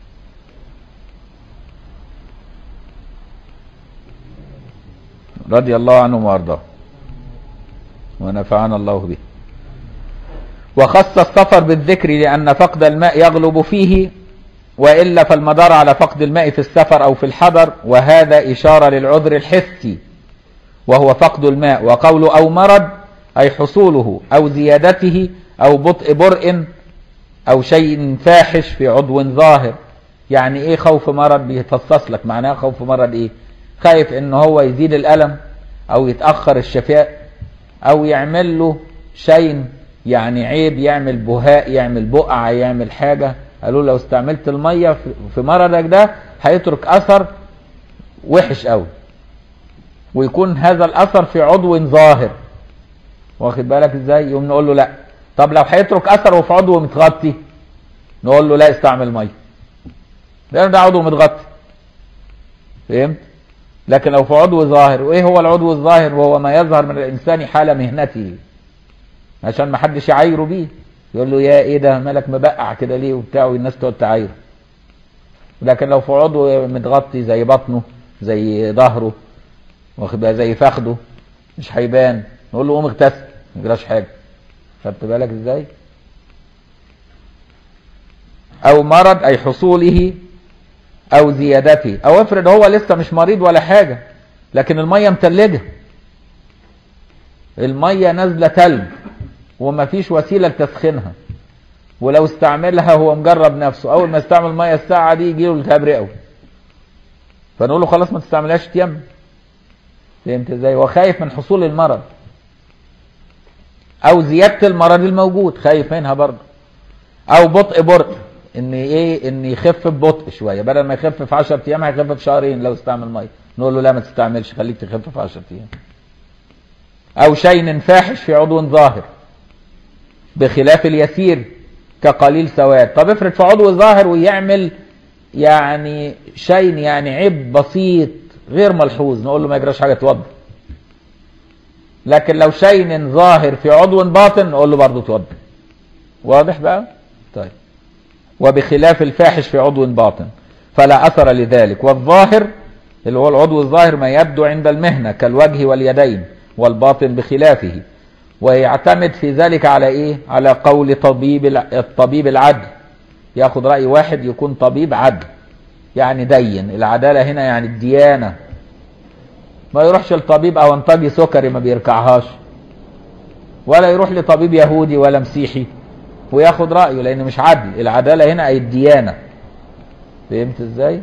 [SPEAKER 1] رضي الله عنهم وارضاه ونفعنا الله به وخص السفر بالذكر لأن فقد الماء يغلب فيه وإلا فالمدار على فقد الماء في السفر أو في الحضر وهذا إشارة للعذر الحسي وهو فقد الماء وقول أو مرض أي حصوله أو زيادته أو بطء برء أو شيء فاحش في عضو ظاهر يعني إيه خوف مرض بيفصص لك معناه خوف مرض إيه خايف إن هو يزيد الألم أو يتأخر الشفاء أو يعمل له شيء يعني عيب يعمل بهاء يعمل بقعة يعمل حاجة قالوا لو استعملت المية في- في مرضك ده هيترك أثر وحش قوي ويكون هذا الأثر في عضو ظاهر واخد بالك ازاي يقوم نقول له لا طب لو هيترك أثر وفي عضو متغطي نقول له لا استعمل مية لأن ده عضو متغطي فهمت لكن لو في عضو ظاهر وايه هو العضو الظاهر وهو ما يظهر من الانسان حال مهنته عشان ما حدش يعايره بيه يقول له يا ايه ده مالك مبقع كده ليه وبتاع والناس تقعد تعايره لكن لو في عضو متغطي زي بطنه زي ظهره واخد بالك زي فخده مش هيبان نقول له قوم اغتسل ما يجراش حاجه خدت بالك ازاي او مرض اي حصوله او زيادته او افرض هو لسه مش مريض ولا حاجه لكن الميه متلجه الميه نازله تلج ومفيش وسيله لتسخينها ولو استعملها هو مجرب نفسه اول ما يستعمل ميه الساعه دي يجي له التهاب رئوي فنقول له خلاص ما تستعملهاش تيم فهمت ازاي هو خايف من حصول المرض او زياده المرض الموجود خايف منها برضه او بطء برء ان ايه ان يخف ببطء شويه بدل ما يخف في 10 ايام هيخف في شهرين لو استعمل ميه نقول له لا ما تستعملش خليك تخف في 10 ايام او شيء فاحش في عضو ظاهر بخلاف اليسير كقليل سواد طب افرض في عضو ظاهر ويعمل يعني شيء يعني عيب بسيط غير ملحوظ نقول له ما يجراش حاجه اتوضى لكن لو شيء ظاهر في عضو باطن نقول له برضه اتوضى واضح بقى طيب وبخلاف الفاحش في عضو باطن فلا أثر لذلك والظاهر اللي هو العضو الظاهر ما يبدو عند المهنة كالوجه واليدين والباطن بخلافه ويعتمد في ذلك على ايه على قول طبيب الع- الطبيب العدل ياخد رأي واحد يكون طبيب عدل يعني دين العدالة هنا يعني الديانة ما يروحش لطبيب أونطجي سكري ما بيركعهاش ولا يروح لطبيب يهودي ولا مسيحي وياخد رأيه لأن مش عدل العدالة هنا أي الديانة فهمت ازاي؟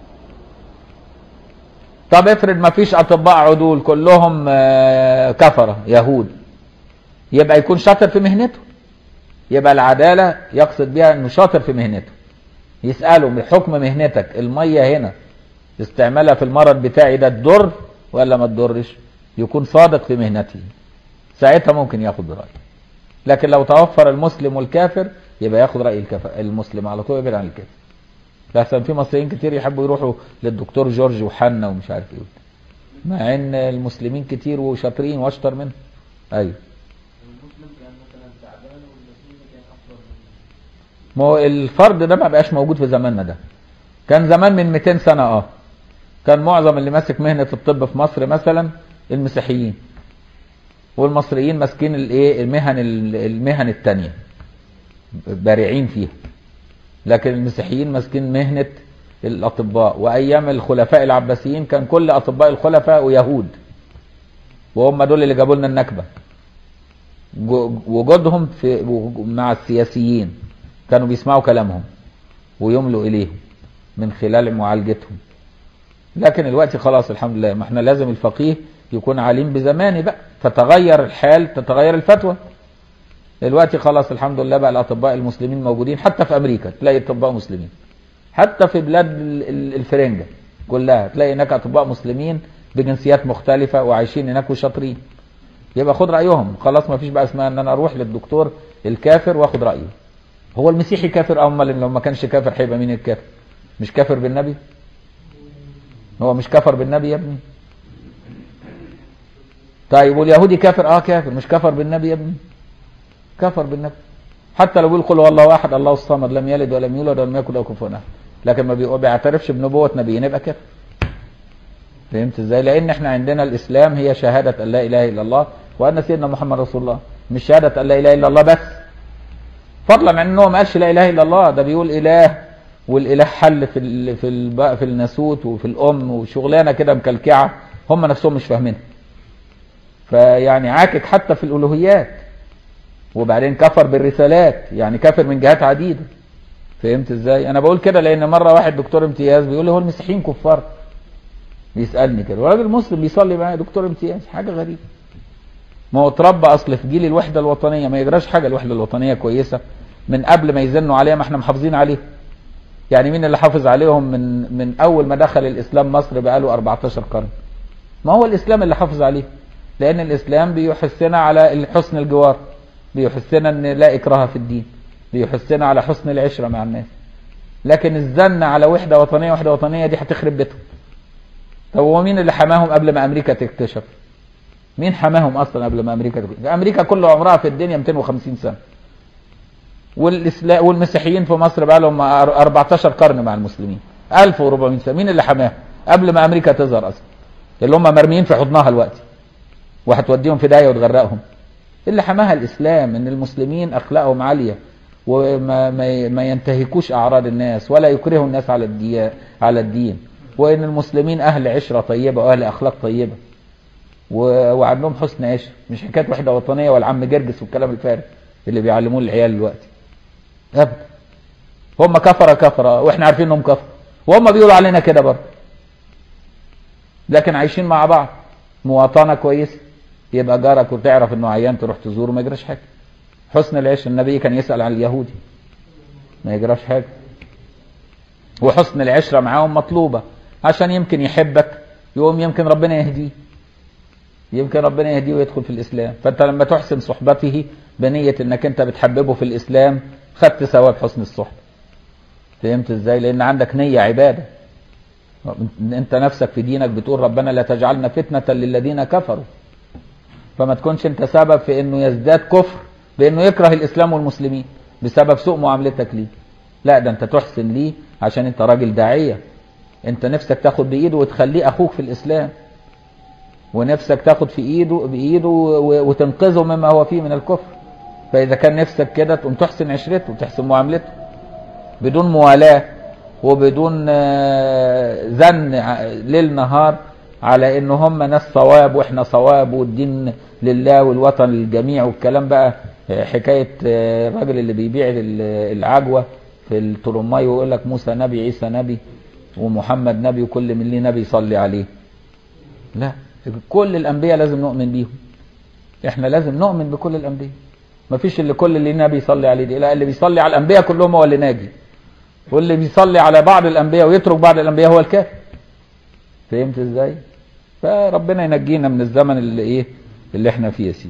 [SPEAKER 1] طب افرض ما فيش أطباء عدول كلهم آه، كفرة يهود يبقى يكون شاطر في مهنته يبقى العدالة يقصد بها انه شاطر في مهنته يسأله بحكم مهنتك المية هنا استعمالها في المرض بتاعي ده تضر ولا ما تضرش يكون صادق في مهنته ساعتها ممكن ياخد رأيه لكن لو توفر المسلم والكافر يبقى ياخد رأي الكافر المسلم على طول يبعد عن الكافر لحسن في مصريين كتير يحبوا يروحوا للدكتور جورج وحنا ومش عارف ايه مع ان المسلمين كتير وشاطرين واشطر منهم ايوه
[SPEAKER 2] المسلم كان مثلا تعبان والمسلم كان افضل منه
[SPEAKER 1] ما هو الفرد ده ما بقاش موجود في زماننا ده كان زمان من 200 سنة اه كان معظم اللي ماسك مهنة الطب في مصر مثلا المسيحيين والمصريين ماسكين الايه المهن المهن التانية بارعين فيها لكن المسيحيين ماسكين مهنة الأطباء وأيام الخلفاء العباسيين كان كل أطباء الخلفاء يهود وهم دول اللي جابوا لنا النكبة جو- وجودهم في مع السياسيين كانوا بيسمعوا كلامهم ويملوا إليهم من خلال معالجتهم لكن الوقت خلاص الحمد لله ما احنا لازم الفقيه يكون عليم بزمانه بقى فتغير الحال تتغير الفتوى دلوقتي خلاص الحمد لله بقى الاطباء المسلمين موجودين حتى في امريكا تلاقي اطباء مسلمين حتى في بلاد ال- ال- الفرنجة كلها تلاقي هناك اطباء مسلمين بجنسيات مختلفة وعايشين هناك وشاطرين يبقى خد رأيهم خلاص ما فيش بقى اسمها ان انا اروح للدكتور الكافر واخد رأيه هو المسيحي كافر او امال لو ما كانش كافر هيبقى مين الكافر مش كافر بالنبي هو مش كفر بالنبي يا ابني طيب واليهودي كافر اه كافر مش كفر بالنبي يا ابني كفر بالنبي حتى لو بيقول قل هو الله احد الله الصمد لم يلد ولم يولد ولم يكن له كفوا احد لكن ما بيقول- بيعترفش بنبوة نبينا يبقى كافر فهمت ازاي لان احنا عندنا الاسلام هي شهادة ان لا اله الا الله وان سيدنا محمد رسول الله مش شهادة ان لا اله الا الله بس فضلا عن انه ما قالش لا اله الا الله ده بيقول اله والاله حل في ال في ال في الناسوت وفي الام وشغلانه كده مكلكعه هم نفسهم مش فاهمينها فيعني عاكك حتى في الالوهيات وبعدين كفر بالرسالات يعني كافر من جهات عديده فهمت ازاي انا بقول كده لان مره واحد دكتور امتياز بيقول لي هو المسيحيين كفار بيسالني كده وراجل مسلم بيصلي معايا دكتور امتياز حاجه غريبه ما هو اتربى اصل في جيل الوحده الوطنيه ما يجراش حاجه الوحده الوطنيه كويسه من قبل ما يزنوا عليها ما احنا محافظين عليها يعني مين اللي حافظ عليهم من من اول ما دخل الاسلام مصر بقاله 14 قرن ما هو الاسلام اللي حافظ عليه لان الاسلام بيحثنا على حسن الجوار بيحثنا ان لا اكراه في الدين بيحثنا على حسن العشره مع الناس لكن الزن على وحده وطنيه وحده وطنيه دي هتخرب بيتهم طب هو مين اللي حماهم قبل ما امريكا تكتشف مين حماهم اصلا قبل ما امريكا تكتشف امريكا كل عمرها في الدنيا 250 سنه والإسلام والمسيحيين في مصر بقى لهم 14 قرن مع المسلمين 1400 سنه مين اللي حماهم قبل ما امريكا تظهر اصلا اللي هم مرميين في حضنها دلوقتي وهتوديهم في داهيه وتغرقهم اللي حماها الاسلام ان المسلمين اخلاقهم عاليه وما ما ما ينتهكوش اعراض الناس ولا يكرهوا الناس على الدين على الدين وان المسلمين اهل عشره طيبه واهل اخلاق طيبه و- وعندهم حسن عشره مش حكايه وحده وطنيه والعم جرجس والكلام الفارغ اللي بيعلموه العيال دلوقتي ابدا هم كفره كفره واحنا عارفين انهم كفره وهم بيقولوا علينا كده برضه لكن عايشين مع بعض مواطنه كويسه يبقى جارك وتعرف انه عيان تروح تزوره ما يجراش حاجه حسن العيش النبي كان يسال عن اليهودي ما يجراش حاجه وحسن العشره معاهم مطلوبه عشان يمكن يحبك يقوم يمكن ربنا يهديه يمكن ربنا يهديه ويدخل في الاسلام فانت لما تحسن صحبته بنيه انك انت بتحببه في الاسلام خدت ثواب حسن الصحبه فهمت ازاي لان عندك نيه عباده انت نفسك في دينك بتقول ربنا لا تجعلنا فتنه للذين كفروا فما تكونش انت سبب في انه يزداد كفر بانه يكره الاسلام والمسلمين بسبب سوء معاملتك ليه لا ده انت تحسن ليه عشان انت راجل داعيه انت نفسك تاخد بايده وتخليه اخوك في الاسلام ونفسك تاخد في ايده بايده و- وتنقذه مما هو فيه من الكفر فاذا كان نفسك كده تقوم تحسن عشرته وتحسن معاملته بدون موالاه وبدون آه، زن ع- ليل نهار على ان هم ناس صواب واحنا صواب والدين لله والوطن للجميع والكلام بقى آه، حكايه آه، الراجل اللي بيبيع ال- العجوه في الترماي ويقول لك موسى نبي عيسى نبي ومحمد نبي وكل من ليه نبي يصلي عليه لا كل الانبياء لازم نؤمن بيهم احنا لازم نؤمن بكل الانبياء ما فيش اللي كل اللي نبي يصلي عليه دي لا اللي بيصلي على الانبياء كلهم هو اللي ناجي واللي بيصلي على بعض الانبياء ويترك بعض الانبياء هو الكافر فهمت ازاي فربنا ينجينا من الزمن اللي ايه اللي احنا فيه يا سيدي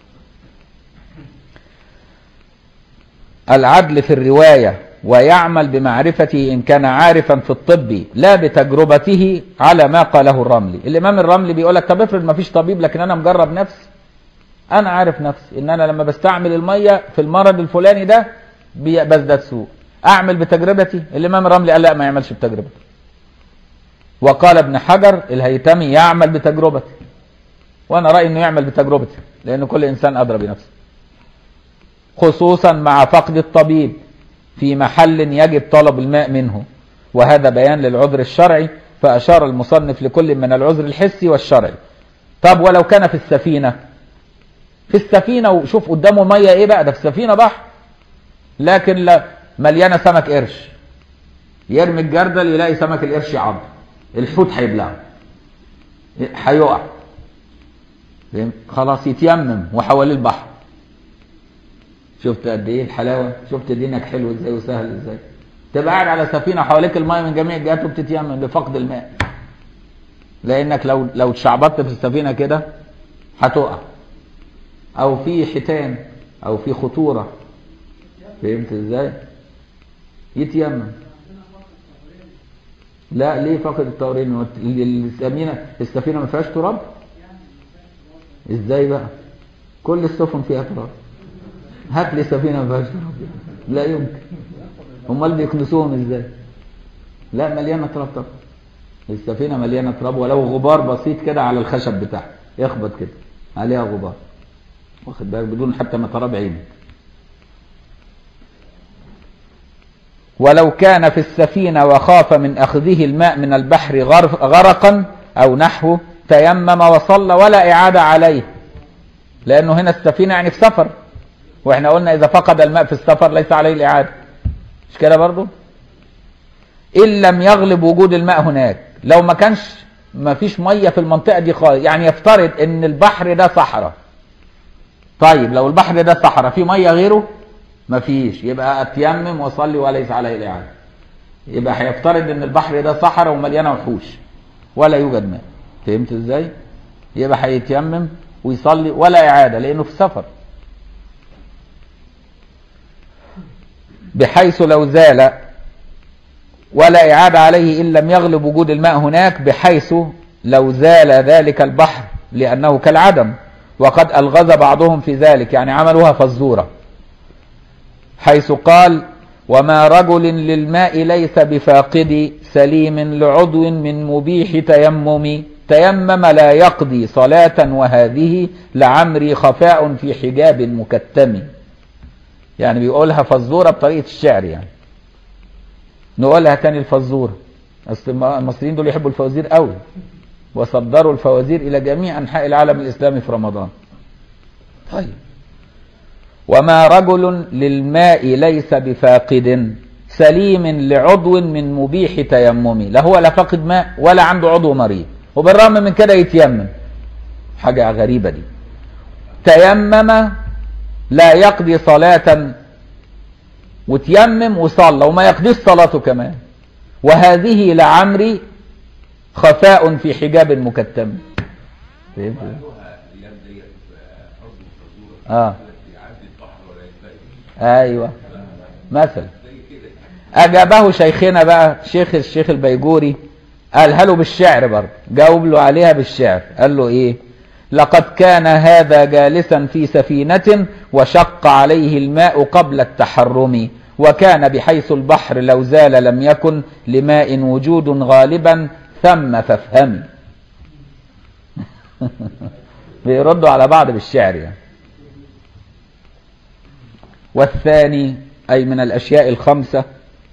[SPEAKER 1] العدل في الرواية ويعمل بمعرفته إن كان عارفا في الطب لا بتجربته على ما قاله الرملي الإمام الرملي بيقول لك طب افرض ما فيش طبيب لكن أنا مجرب نفسي أنا عارف نفسي إن أنا لما بستعمل المية في المرض الفلاني ده بي- بزداد سوء أعمل بتجربتي الإمام الرملي قال لا ما يعملش بتجربته وقال ابن حجر الهيتمي يعمل بتجربته وأنا رأيي إنه يعمل بتجربته لأن كل إنسان أدرى بنفسه خصوصا مع فقد الطبيب في محل يجب طلب الماء منه وهذا بيان للعذر الشرعي فأشار المصنف لكل من العذر الحسي والشرعي طب ولو كان في السفينة في السفينة وشوف قدامه مية ايه بقى ده في السفينة بحر لكن لا مليانة سمك قرش يرمي الجردل يلاقي سمك القرش عض الحوت هيبلعه هيقع فهمت؟ خلاص يتيمم وحواليه البحر شفت قد ايه الحلاوه شفت دينك حلو ازاي وسهل ازاي تبقى قاعد على سفينه حواليك الماء من جميع الجهات وبتتيمم لفقد الماء لانك لو لو اتشعبطت في السفينه كده هتقع او في حيتان او في خطوره فهمت ازاي يتيمم لا ليه فقد الطهورين هو السفينه السفينه ما فيهاش تراب ازاي بقى كل السفن فيها تراب هات لي سفينه ما فيهاش تراب لا يمكن امال بيكنسوهم ازاي لا مليانه تراب طبعا السفينه مليانه تراب ولو غبار بسيط كده على الخشب بتاعها يخبط كده عليها غبار واخد بالك بدون حتى ما تراب عينك ولو كان في السفينة وخاف من أخذه الماء من البحر غرف- غرقا أو نحوه تيمم وصلى ولا إعادة عليه لأنه هنا السفينة يعني في سفر وإحنا قلنا إذا فقد الماء في السفر ليس عليه الإعادة مش كده برضو إن لم يغلب وجود الماء هناك لو ما كانش ما فيش مية في المنطقة دي خالص يعني يفترض إن البحر ده صحراء طيب لو البحر ده صحراء في مية غيره مفيش يبقى اتيمم واصلي وليس عليه الاعاده يبقى هيفترض ان البحر ده صحراء ومليانه وحوش ولا يوجد ماء فهمت ازاي يبقى هيتيمم ويصلي ولا اعاده لانه في سفر بحيث لو زال ولا إعادة عليه إن لم يغلب وجود الماء هناك بحيث لو زال ذلك البحر لأنه كالعدم وقد ألغز بعضهم في ذلك يعني عملوها فزورة حيث قال وما رجل للماء ليس بفاقد سليم لعضو من مبيح تيمم تيمم لا يقضي صلاة وهذه لعمري خفاء في حجاب مكتم يعني بيقولها فزورة بطريقة الشعر يعني نقولها تاني الفزورة أصل المصريين دول يحبوا الفوازير قوي وصدروا الفوازير إلى جميع أنحاء العالم الإسلامي في رمضان طيب وما رجل للماء ليس بفاقد سليم لعضو من مبيح تيمم لا هو لا فاقد ماء ولا عنده عضو مريض وبالرغم من كده يتيمم حاجة غريبة دي تيمم لا يقضي صلاة وتيمم وصلى وما يقضيش صلاته كمان وهذه لعمري خفاء في حجاب مكتم فهمت؟ اه ايوه مثلا اجابه شيخنا بقى شيخ الشيخ البيجوري قالها له بالشعر برضه جاوب له عليها بالشعر قال له ايه لقد كان هذا جالسا في سفينة وشق عليه الماء قبل التحرم وكان بحيث البحر لو زال لم يكن لماء وجود غالبا ثم فافهمي بيردوا على بعض بالشعر يعني والثاني أي من الأشياء الخمسة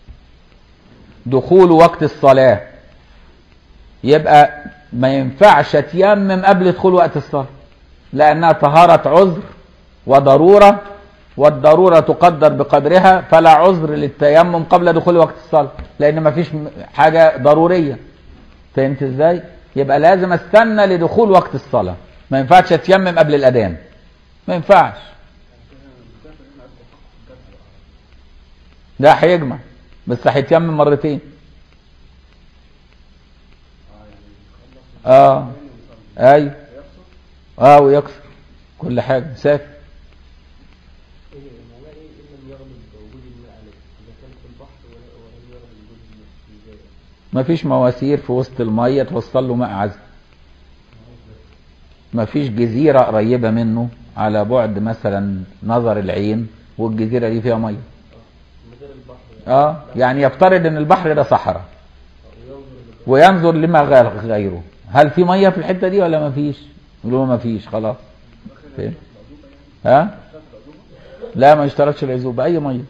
[SPEAKER 1] دخول وقت الصلاة يبقى ما ينفعش تيمم قبل دخول وقت الصلاة لأنها طهارة عذر وضرورة والضرورة تقدر بقدرها فلا عذر للتيمم قبل دخول وقت الصلاة لأن ما فيش حاجة ضرورية فهمت ازاي؟ يبقى لازم استنى لدخول وقت الصلاة ما ينفعش اتيمم قبل الأذان ما ينفعش ده هيجمع بس هيتيمم مرتين اه ايوه اه ويكسر كل حاجه مسافر
[SPEAKER 2] ايه معناه ايه ان لم يغلب وجود الماء عليه اذا كان في البحر ولا- ولم يغلب وجود الماء ازاي
[SPEAKER 1] مفيش مواسير في وسط الميه توصل له ماء عذب مفيش جزيره قريبه منه على بعد مثلا نظر العين والجزيره دي فيها ميه
[SPEAKER 2] من غير البحر يعني
[SPEAKER 1] اه يعني يفترض ان البحر ده صحراء
[SPEAKER 2] وينظر
[SPEAKER 1] وينظر
[SPEAKER 2] للبحر
[SPEAKER 1] لما غير- غيره هل في ميه في الحته دي ولا مفيش يقولوا ما فيش خلاص فين ها لا ما اشترطش العزوبه اي ميه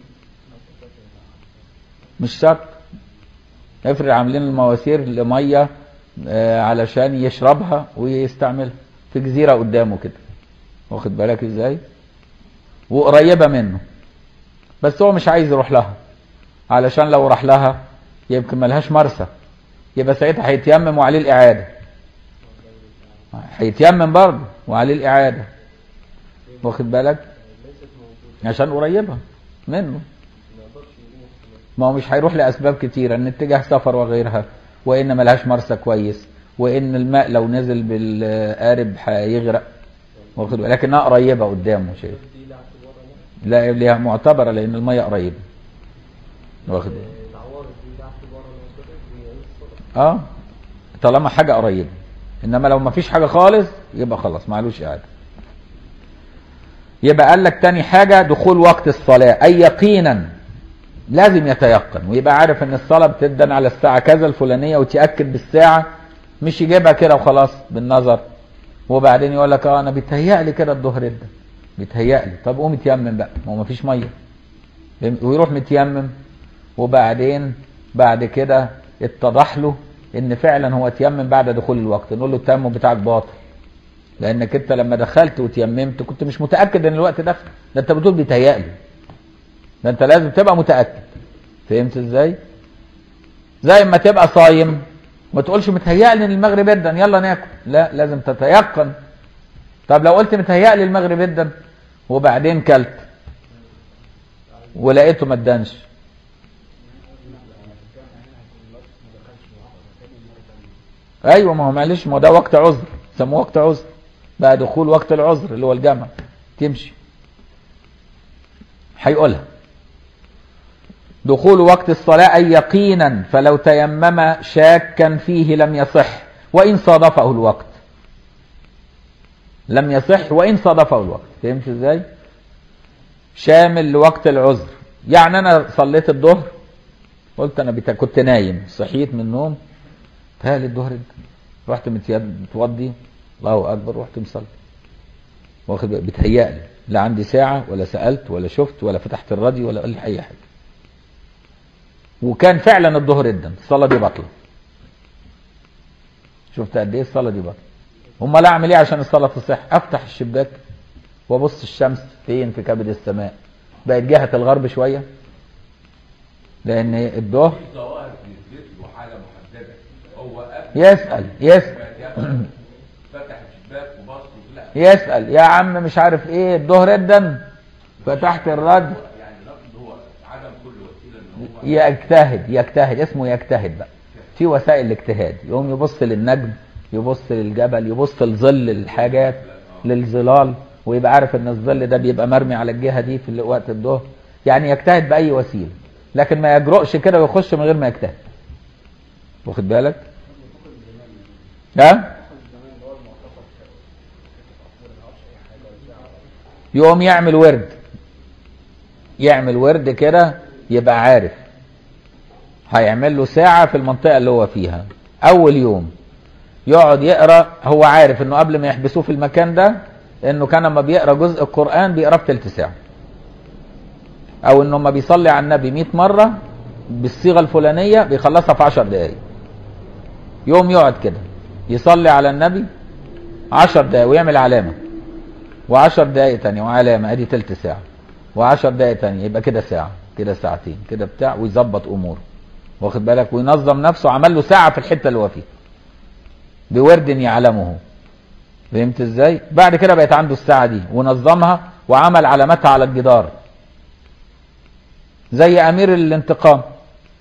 [SPEAKER 1] مش شرط افرض عاملين المواسير لميه آه، علشان يشربها ويستعملها في جزيره قدامه كده واخد بالك ازاي وقريبه منه بس هو مش عايز يروح لها علشان لو راح لها يمكن ملهاش مرسى يبقى ساعتها هيتيمم وعليه الإعادة هيتيمم برضه وعليه الإعادة واخد بالك
[SPEAKER 2] ليست موجودة
[SPEAKER 1] عشان قريبة منه
[SPEAKER 2] ما يقدرش يروح
[SPEAKER 1] ما هو مش هيروح لأسباب كتيرة ان اتجاه سفر وغيرها وإن ملهاش مرسى كويس وإن الماء لو نزل بالقارب هيغرق واخد بالك لكنها قريبة قدامه شايف
[SPEAKER 2] دي لا اعتبار لها
[SPEAKER 1] لا ليها معتبرة لأن المية قريبة واخد بالك
[SPEAKER 2] العوارض دي لا اعتبار لها كده هي الصلاة
[SPEAKER 1] اه طالما حاجة قريبة انما لو ما فيش حاجة خالص يبقى خلاص معلوش اعادة يبقى قال لك تاني حاجة دخول وقت الصلاة اي يقينا لازم يتيقن ويبقى عارف ان الصلاة بتدن على الساعة كذا الفلانية وتأكد بالساعة مش يجيبها كده وخلاص بالنظر وبعدين يقول لك اه انا بيتهيألي كده الظهر ادى بيتهيألي طب قوم اتيمم بقى ما هو مفيش ميه ويروح متيمم وبعدين بعد كده اتضح له ان فعلا هو تيمم بعد دخول الوقت نقول له التيمم بتاعك باطل لانك انت لما دخلت وتيممت كنت مش متاكد ان الوقت دخل ده انت بتقول بيتهيألي ده انت لازم تبقى متاكد فهمت ازاي زي ما تبقى صايم ما تقولش متهيألي ان المغرب ادن يلا ناكل لا لازم تتيقن طب لو قلت متهيألي المغرب ادن وبعدين كلت ولقيته ما ادانش ايوه ما هو معلش ما هو ده وقت عذر سموه وقت عذر بقى دخول وقت العذر اللي هو الجمع تمشي هيقولها دخول وقت الصلاة أي يقينا فلو تيمم شاكا فيه لم يصح وإن صادفه الوقت لم يصح وإن صادفه الوقت فهمت ازاي شامل لوقت العذر يعني أنا صليت الظهر قلت أنا بتا... كنت نايم صحيت من النوم تهالي الظهر انت رحت متيد- متوضي الله أكبر رحت مصلي واخد بالك؟ بتهيألي لا عندي ساعة ولا سألت ولا شفت ولا فتحت الراديو ولا قال لي أي حاجة وكان فعلا الظهر ادن الصلاة دي بطلة شفت قد ايه الصلاة دي بطلة امال اعمل ايه عشان الصلاة تصح افتح الشباك وابص الشمس فين في كبد السماء بقت جهة الغرب شوية لان الظهر
[SPEAKER 3] ظواهر في البيت وحاله محدده هو قبل
[SPEAKER 1] يسأل يسأل
[SPEAKER 3] فتح الشباك وبص لا
[SPEAKER 1] يسأل يا عم مش عارف ايه الظهر ادن فتحت الرد
[SPEAKER 3] يعني رغم هو عدم كل وسيله ان هو
[SPEAKER 1] يجتهد يجتهد اسمه يجتهد بقى في وسائل الاجتهاد يقوم يبص للنجم يبص للجبل يبص لظل الحاجات للظلال ويبقى عارف ان الظل ده بيبقى مرمي على الجهه دي في وقت الظهر يعني يجتهد باي وسيله لكن ما يجرؤش كده ويخش من غير ما يجتهد واخد بالك ها يقوم يعمل ورد يعمل ورد كده يبقى عارف هيعمل له ساعة في المنطقة اللي هو فيها أول يوم يقعد يقرأ هو عارف إنه قبل ما يحبسوه في المكان ده إنه كان لما بيقرأ جزء القرآن بيقرأ بتلت ساعة أو إنه لما بيصلي على النبي 100 مرة بالصيغة الفلانية بيخلصها في 10 دقايق يوم يقعد كده يصلي على النبي 10 دقايق ويعمل علامة و10 دقايق تانية وعلامة ادي تلت ساعة و10 دقايق تانية يبقى كده ساعة كده ساعتين كده بتاع ويظبط اموره واخد بالك وينظم نفسه عمل له ساعة في الحتة اللي هو فيها بورد يعلمه فهمت ازاي بعد كده بقت عنده الساعة دي ونظمها وعمل علاماتها على الجدار زي امير الانتقام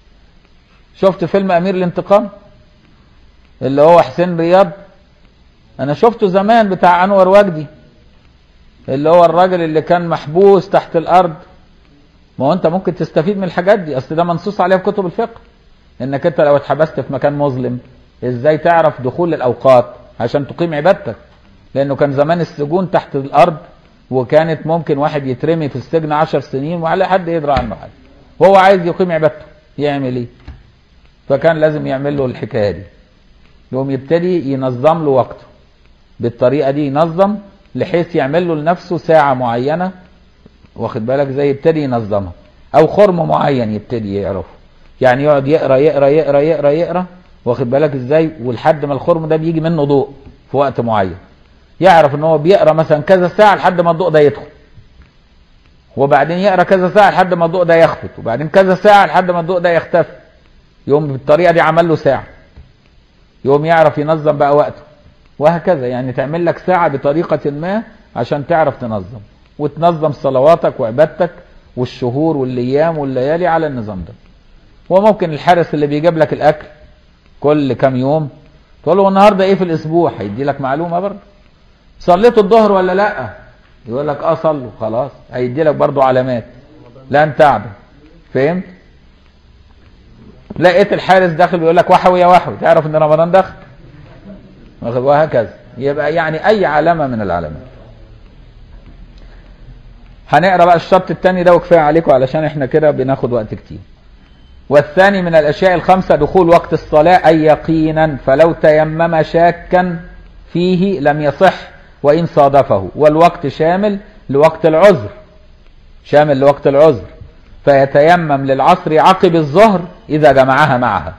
[SPEAKER 1] شفت فيلم امير الانتقام اللي هو حسين رياض انا شفته زمان بتاع انور وجدي اللي هو الراجل اللي كان محبوس تحت الارض ما هو انت ممكن تستفيد من الحاجات دي اصل ده منصوص عليه في كتب الفقه انك انت لو اتحبست في مكان مظلم ازاي تعرف دخول الاوقات عشان تقيم عبادتك لانه كان زمان السجون تحت الارض وكانت ممكن واحد يترمي في السجن عشر سنين ولا حد يدرى عنه حاجه وهو عايز يقيم عبادته يعمل ايه فكان لازم يعمل له الحكايه دي يقوم يبتدي ينظم له وقته بالطريقه دي ينظم لحيث يعمل له لنفسه ساعه معينه واخد بالك زي يبتدي ينظمها او خرم معين يبتدي يعرفه يعني يقعد يقرا يقرا يقرا يقرا يقرا واخد بالك ازاي ولحد ما الخرم ده بيجي منه ضوء في وقت معين يعرف ان هو بيقرا مثلا كذا ساعه لحد ما الضوء ده يدخل وبعدين يقرا كذا ساعه لحد ما الضوء ده يخفت وبعدين كذا ساعه لحد ما الضوء ده يختفي يقوم بالطريقه دي عمل له ساعه يقوم يعرف ينظم بقى وقته وهكذا يعني تعمل لك ساعه بطريقه ما عشان تعرف تنظم وتنظم صلواتك وعبادتك والشهور والايام والليالي على النظام ده وممكن الحارس اللي بيجيب لك الاكل كل كام يوم تقول له النهارده ايه في الاسبوع هيدي لك معلومه برضه صليتوا الظهر ولا لا يقول لك اه صلوا خلاص هيدي لك برضه علامات لن تعدم فهمت لقيت الحارس داخل بيقول لك وحوي يا وحوي تعرف ان رمضان دخل وهكذا يبقى يعني اي علامه من العلامات هنقرا بقى الشرط الثاني ده وكفايه عليكم علشان احنا كده بناخد وقت كتير والثاني من الاشياء الخمسه دخول وقت الصلاه اي يقينا فلو تيمم شاكا فيه لم يصح وان صادفه والوقت شامل لوقت العذر شامل لوقت العذر فيتيمم للعصر عقب الظهر اذا جمعها معها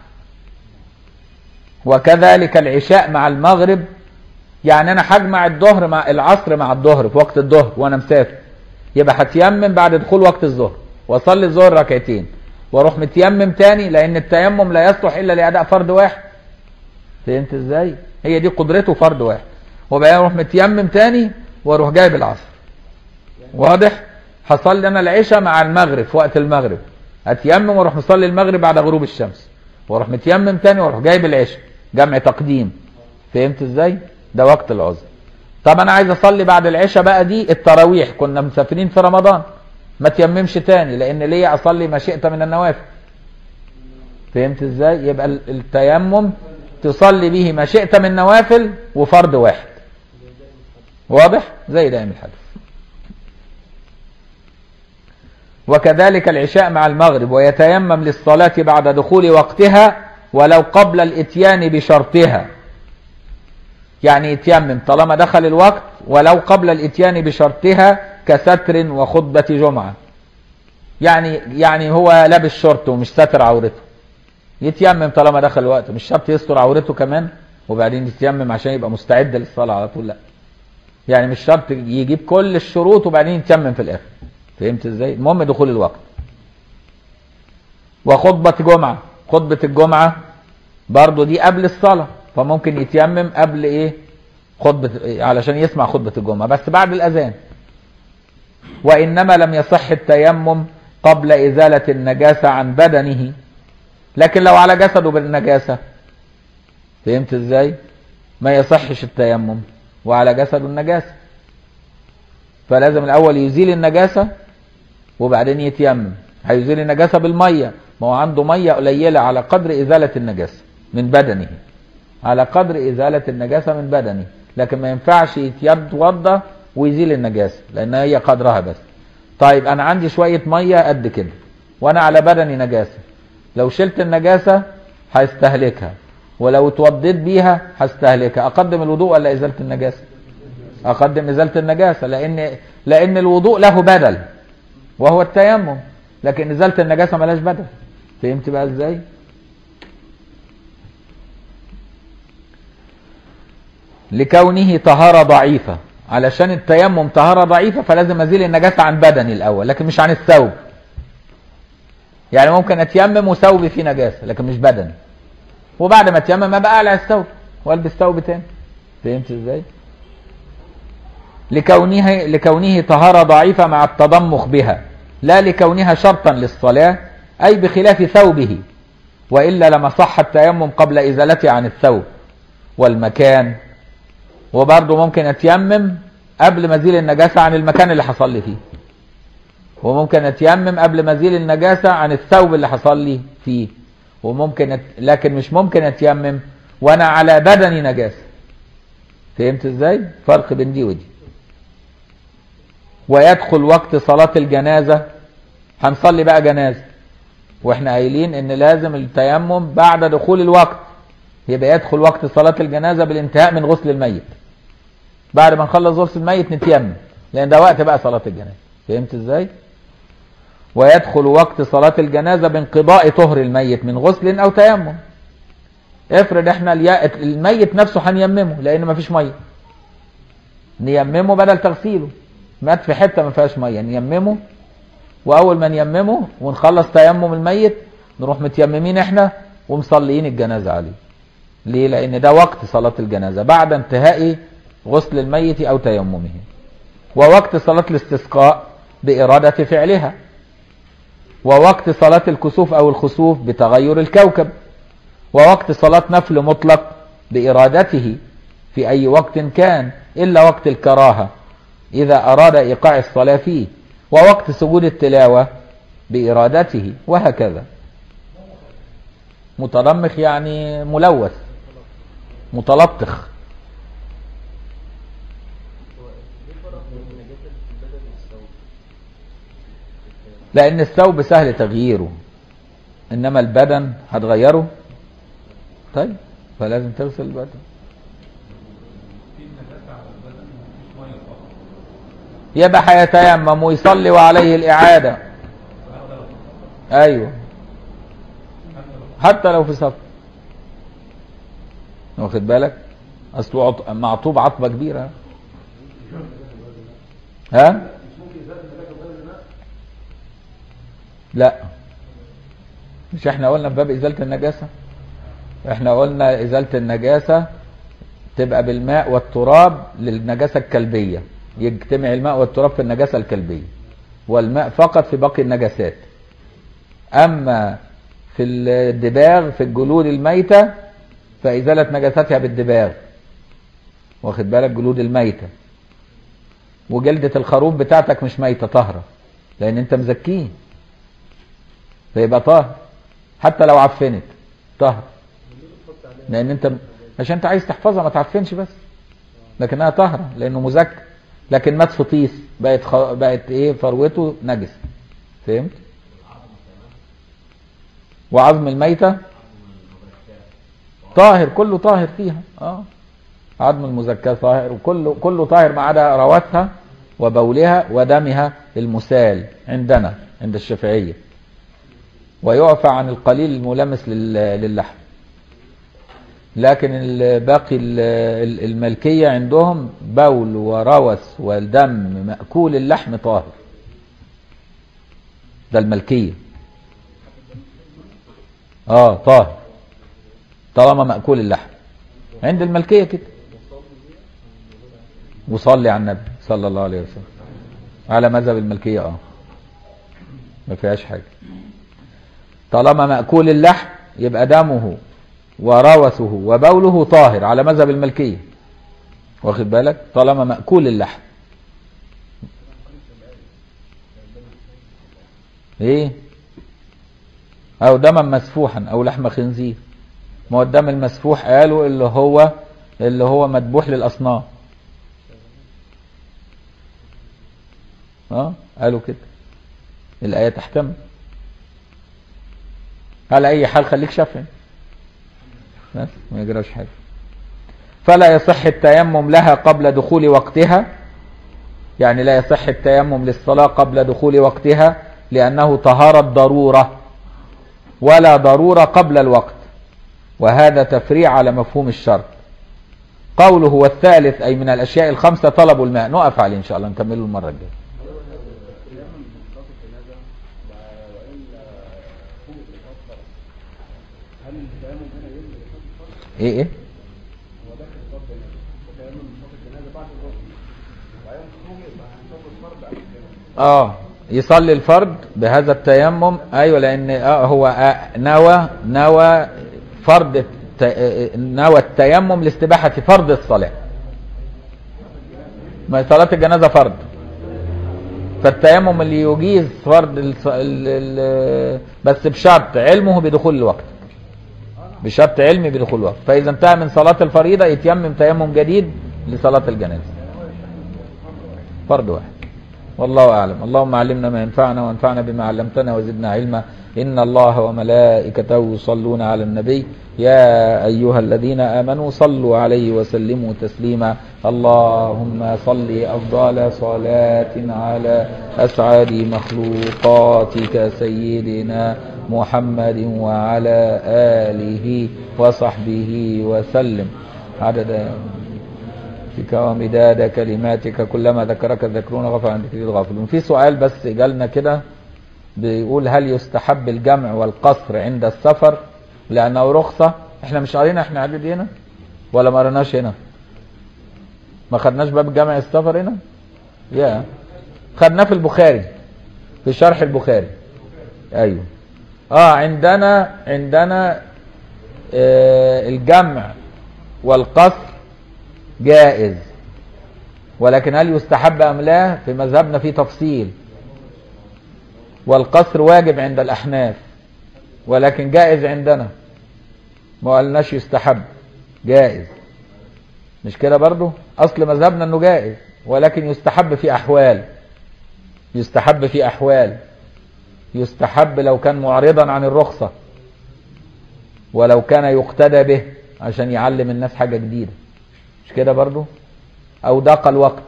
[SPEAKER 1] وكذلك العشاء مع المغرب يعني انا هجمع الظهر مع العصر مع الظهر في وقت الظهر وانا مسافر يبقى هتيمم بعد دخول وقت الظهر واصلي الظهر ركعتين واروح متيمم تاني لان التيمم لا يصلح الا لاداء فرض واحد فهمت ازاي هي دي قدرته فرض واحد وبعدين اروح متيمم تاني واروح جايب العصر واضح هصلي انا العشاء مع المغرب في وقت المغرب اتيمم واروح مصلي المغرب بعد غروب الشمس واروح متيمم تاني واروح جايب العشاء جمع تقديم فهمت ازاي ده وقت العذر طب انا عايز اصلي بعد العشاء بقى دي التراويح كنا مسافرين في رمضان ما تيممش تاني لان ليا اصلي ما شئت من النوافل فهمت ازاي يبقى التيمم تصلي به ما شئت من نوافل وفرض واحد واضح زي دائم الحدث وكذلك العشاء مع المغرب ويتيمم للصلاة بعد دخول وقتها ولو قبل الاتيان بشرطها يعني يتيمم طالما دخل الوقت ولو قبل الاتيان بشرطها كستر وخطبة جمعة يعني يعني هو لابس شورت ومش ساتر عورته يتيمم طالما دخل الوقت مش شرط يستر عورته كمان وبعدين يتيمم عشان يبقى مستعد للصلاة على طول لا يعني مش شرط يجيب كل الشروط وبعدين يتيمم في الاخر فهمت ازاي المهم دخول الوقت وخطبة جمعة خطبة الجمعة برضو دي قبل الصلاة فممكن يتيمم قبل ايه خطبة علشان يسمع خطبة الجمعة بس بعد الأذان وإنما لم يصح التيمم قبل إزالة النجاسة عن بدنه لكن لو على جسده بالنجاسة فهمت ازاي ما يصحش التيمم وعلى جسده النجاسة فلازم الأول يزيل النجاسة وبعدين يتيمم هيزيل النجاسة بالمية ما هو عنده مية قليلة على قدر إزالة النجاسة من بدنه على قدر إزالة النجاسة من بدنه لكن ما ينفعش يتوضى ويزيل النجاسة لأن هي قدرها بس طيب أنا عندي شوية مية قد كده وأنا على بدني نجاسة لو شلت النجاسة هستهلكها ولو اتوضيت بيها هستهلكها أقدم الوضوء ولا إزالة النجاسة أقدم إزالة النجاسة لأن لأن الوضوء له بدل وهو التيمم لكن إزالة النجاسة ملاش بدل فهمت بقى إزاي؟ لكونه طهارة ضعيفة علشان التيمم طهارة ضعيفة فلازم أزيل النجاسة عن بدني الأول لكن مش عن الثوب يعني ممكن أتيمم وثوبي فيه نجاسة لكن مش بدني وبعد ما أتيمم أبقى أقلع الثوب وألبس ثوب تاني فهمت إزاي؟ لكونه لكونه طهارة ضعيفة مع التضمخ بها لا لكونها شرطا للصلاة أي بخلاف ثوبه وإلا لما صح التيمم قبل إزالته عن الثوب والمكان وبرضه ممكن أتيمم قبل ما أزيل النجاسة عن المكان اللي حصل لي فيه وممكن أتيمم قبل ما أزيل النجاسة عن الثوب اللي حصل لي فيه وممكن أت... لكن مش ممكن أتيمم وأنا على بدني نجاسة فهمت إزاي؟ فرق بين دي ودي ويدخل وقت صلاة الجنازة هنصلي بقى جنازة واحنا قايلين ان لازم التيمم بعد دخول الوقت يبقى يدخل وقت صلاة الجنازة بالانتهاء من غسل الميت بعد ما نخلص غسل الميت نتيمم لان ده وقت بقى صلاة الجنازة فهمت ازاي ويدخل وقت صلاة الجنازة بانقضاء طهر الميت من غسل او تيمم افرض احنا اليا- الميت نفسه هنيممه لان مفيش ميه نيممه بدل تغسيله مات في حته ما فيهاش ميه نيممه واول ما نيممه ونخلص تيمم الميت نروح متيممين احنا ومصليين الجنازه عليه ليه لان ده وقت صلاه الجنازه بعد انتهاء غسل الميت او تيممه ووقت صلاه الاستسقاء باراده فعلها ووقت صلاه الكسوف او الخسوف بتغير الكوكب ووقت صلاه نفل مطلق بارادته في اي وقت كان الا وقت الكراهه إذا أراد إيقاع الصلاة فيه ووقت سجود التلاوة بإرادته وهكذا مترمخ يعني ملوث متلطخ
[SPEAKER 2] هو ايه الفرق بين نجاسة البدن والثوب؟
[SPEAKER 1] لأن الثوب سهل تغييره إنما البدن هتغيره طيب فلازم تغسل البدن
[SPEAKER 3] في نجاسة على البدن ومفيش ميه خالص
[SPEAKER 1] يبقى هيتيمم ويصلي وعليه الإعادة
[SPEAKER 3] حتى لو
[SPEAKER 1] أيوه
[SPEAKER 3] حتى لو
[SPEAKER 1] حتى لو في سفر واخد بالك اصله عط... معطوب عطبه كبيره ها لا مش احنا قلنا في باب ازاله النجاسه احنا قلنا ازاله النجاسه تبقى بالماء والتراب للنجاسه الكلبيه يجتمع الماء والتراب في النجاسه الكلبيه والماء فقط في باقي النجاسات اما في الدباغ في الجلود الميتة فإزالة نجاستها بالدباغ واخد بالك جلود الميتة وجلدة الخروف بتاعتك مش ميتة طاهرة لأن أنت مزكيه فيبقى طاهر حتى لو عفنت طاهر لأن أنت عشان أنت عايز تحفظها ما تعفنش بس لكنها طاهرة لأنه مزكى لكن مات فطيس بقت خ... بقت إيه فروته نجس فهمت؟ وعظم الميتة طاهر كله طاهر فيها اه عظم المزكاة طاهر وكله كله طاهر ما عدا رواتها وبولها ودمها المسال عندنا عند الشافعية ويعفى عن القليل الملامس لل- للحم لكن الباقي ال- ال- الملكية عندهم بول وروث والدم مأكول اللحم طاهر ده الملكيه اه طاهر طالما مأكول اللحم عند الملكية كده وصلي على النبي صلى الله عليه وسلم على مذهب الملكية اه ما فيهاش حاجة طالما مأكول اللحم يبقى دمه وروثه وبوله طاهر على مذهب الملكية واخد بالك طالما مأكول اللحم ايه او دما مسفوحا او لحم خنزير ما هو الدم المسفوح قالوا اللي هو اللي هو مذبوح للاصنام اه قالوا كده الايه تحتمل على اي حال خليك شافعي بس ما يجراش حاجه فلا يصح التيمم لها قبل دخول وقتها يعني لا يصح التيمم للصلاه قبل دخول وقتها لانه طهاره ضروره ولا ضرورة قبل الوقت وهذا تفريع على مفهوم الشرط قوله والثالث أي من الأشياء الخمسة طلب الماء نقف عليه إن شاء الله نكمله المرة الجاية ايه ايه اه يصلي الفرض بهذا التيمم ايوه لان آه هو آه نوى نوى فرض الت... آه، نوى التيمم لاستباحه فرض الصلاه ما صلاه الجنازه فرض فالتيمم اللي يجيز فرض الص... ال... ال... بس بشرط علمه بدخول الوقت بشرط علمي بدخول الوقت فاذا انتهى من صلاه الفريضه يتيمم تيمم جديد لصلاه الجنازه فرض واحد والله أعلم اللهم علمنا ما ينفعنا وانفعنا بما علمتنا وزدنا علما إن الله وملائكته يصلون على النبي يا أيها الذين آمنوا صلوا عليه وسلموا تسليما اللهم صل أفضل صلاة على أسعد مخلوقاتك سيدنا محمد وعلى آله وصحبه وسلم عدد نفسك ومداد كلماتك كلما ذكرك الذكرون غفر عن ذكر الغافلون في سؤال بس جالنا كده بيقول هل يستحب الجمع والقصر عند السفر لأنه رخصة احنا مش قارينا احنا عدد هنا ولا ما قريناش هنا ما خدناش باب جمع السفر هنا يا خدناه في البخاري في شرح البخاري ايوه اه عندنا عندنا آه الجمع والقصر جائز ولكن هل يستحب ام لا في مذهبنا في تفصيل والقصر واجب عند الاحناف ولكن جائز عندنا ما قالناش يستحب جائز مش كده برضو اصل مذهبنا انه جائز ولكن يستحب في احوال يستحب في احوال يستحب لو كان معرضا عن الرخصة ولو كان يقتدى به عشان يعلم الناس حاجة جديدة مش كده برضو او ضاق الوقت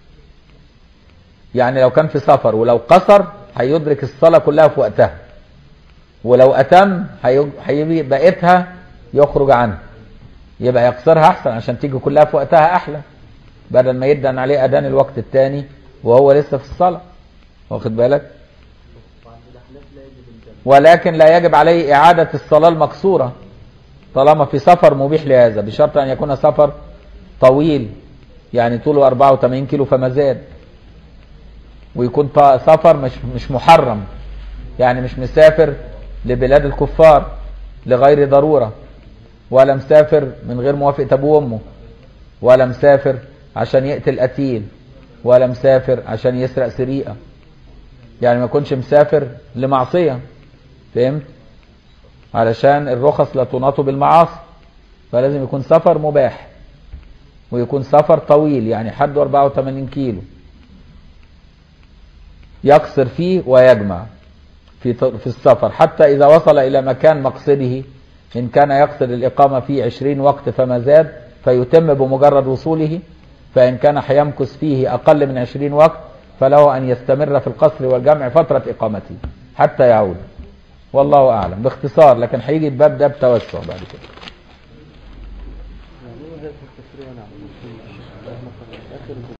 [SPEAKER 1] يعني لو كان في سفر ولو قصر هيدرك الصلاة كلها في وقتها ولو اتم هيجي بقيتها يخرج عنها يبقى يقصرها احسن عشان تيجي كلها في وقتها احلى بدل ما يدن عليه اذان الوقت الثاني وهو لسه في الصلاة واخد بالك
[SPEAKER 2] وعند الأحناف لا يجب الجمع
[SPEAKER 1] ولكن لا يجب عليه إعادة الصلاة المقصورة طالما في سفر مبيح لهذا بشرط أن يكون سفر طويل يعني طوله 84 كيلو فما زاد ويكون ط- سفر مش مش محرم يعني مش مسافر لبلاد الكفار لغير ضرورة ولا مسافر من غير موافقة أبوه وأمه ولا مسافر عشان يقتل قتيل ولا مسافر عشان يسرق سرقة يعني ما يكونش مسافر لمعصية فهمت علشان الرخص لا تناط بالمعاصي فلازم يكون سفر مباح ويكون سفر طويل يعني حده 84 كيلو يقصر فيه ويجمع في ط- في السفر حتى إذا وصل إلى مكان مقصده إن كان يقصد الإقامة فيه 20 وقت فما زاد فيتم بمجرد وصوله فإن كان هيمكث فيه أقل من 20 وقت فله أن يستمر في القصر والجمع فترة إقامته حتى يعود والله أعلم باختصار لكن هيجي الباب ده بتوسع بعد كده
[SPEAKER 2] يعني هو هي في التفريع نعم آخر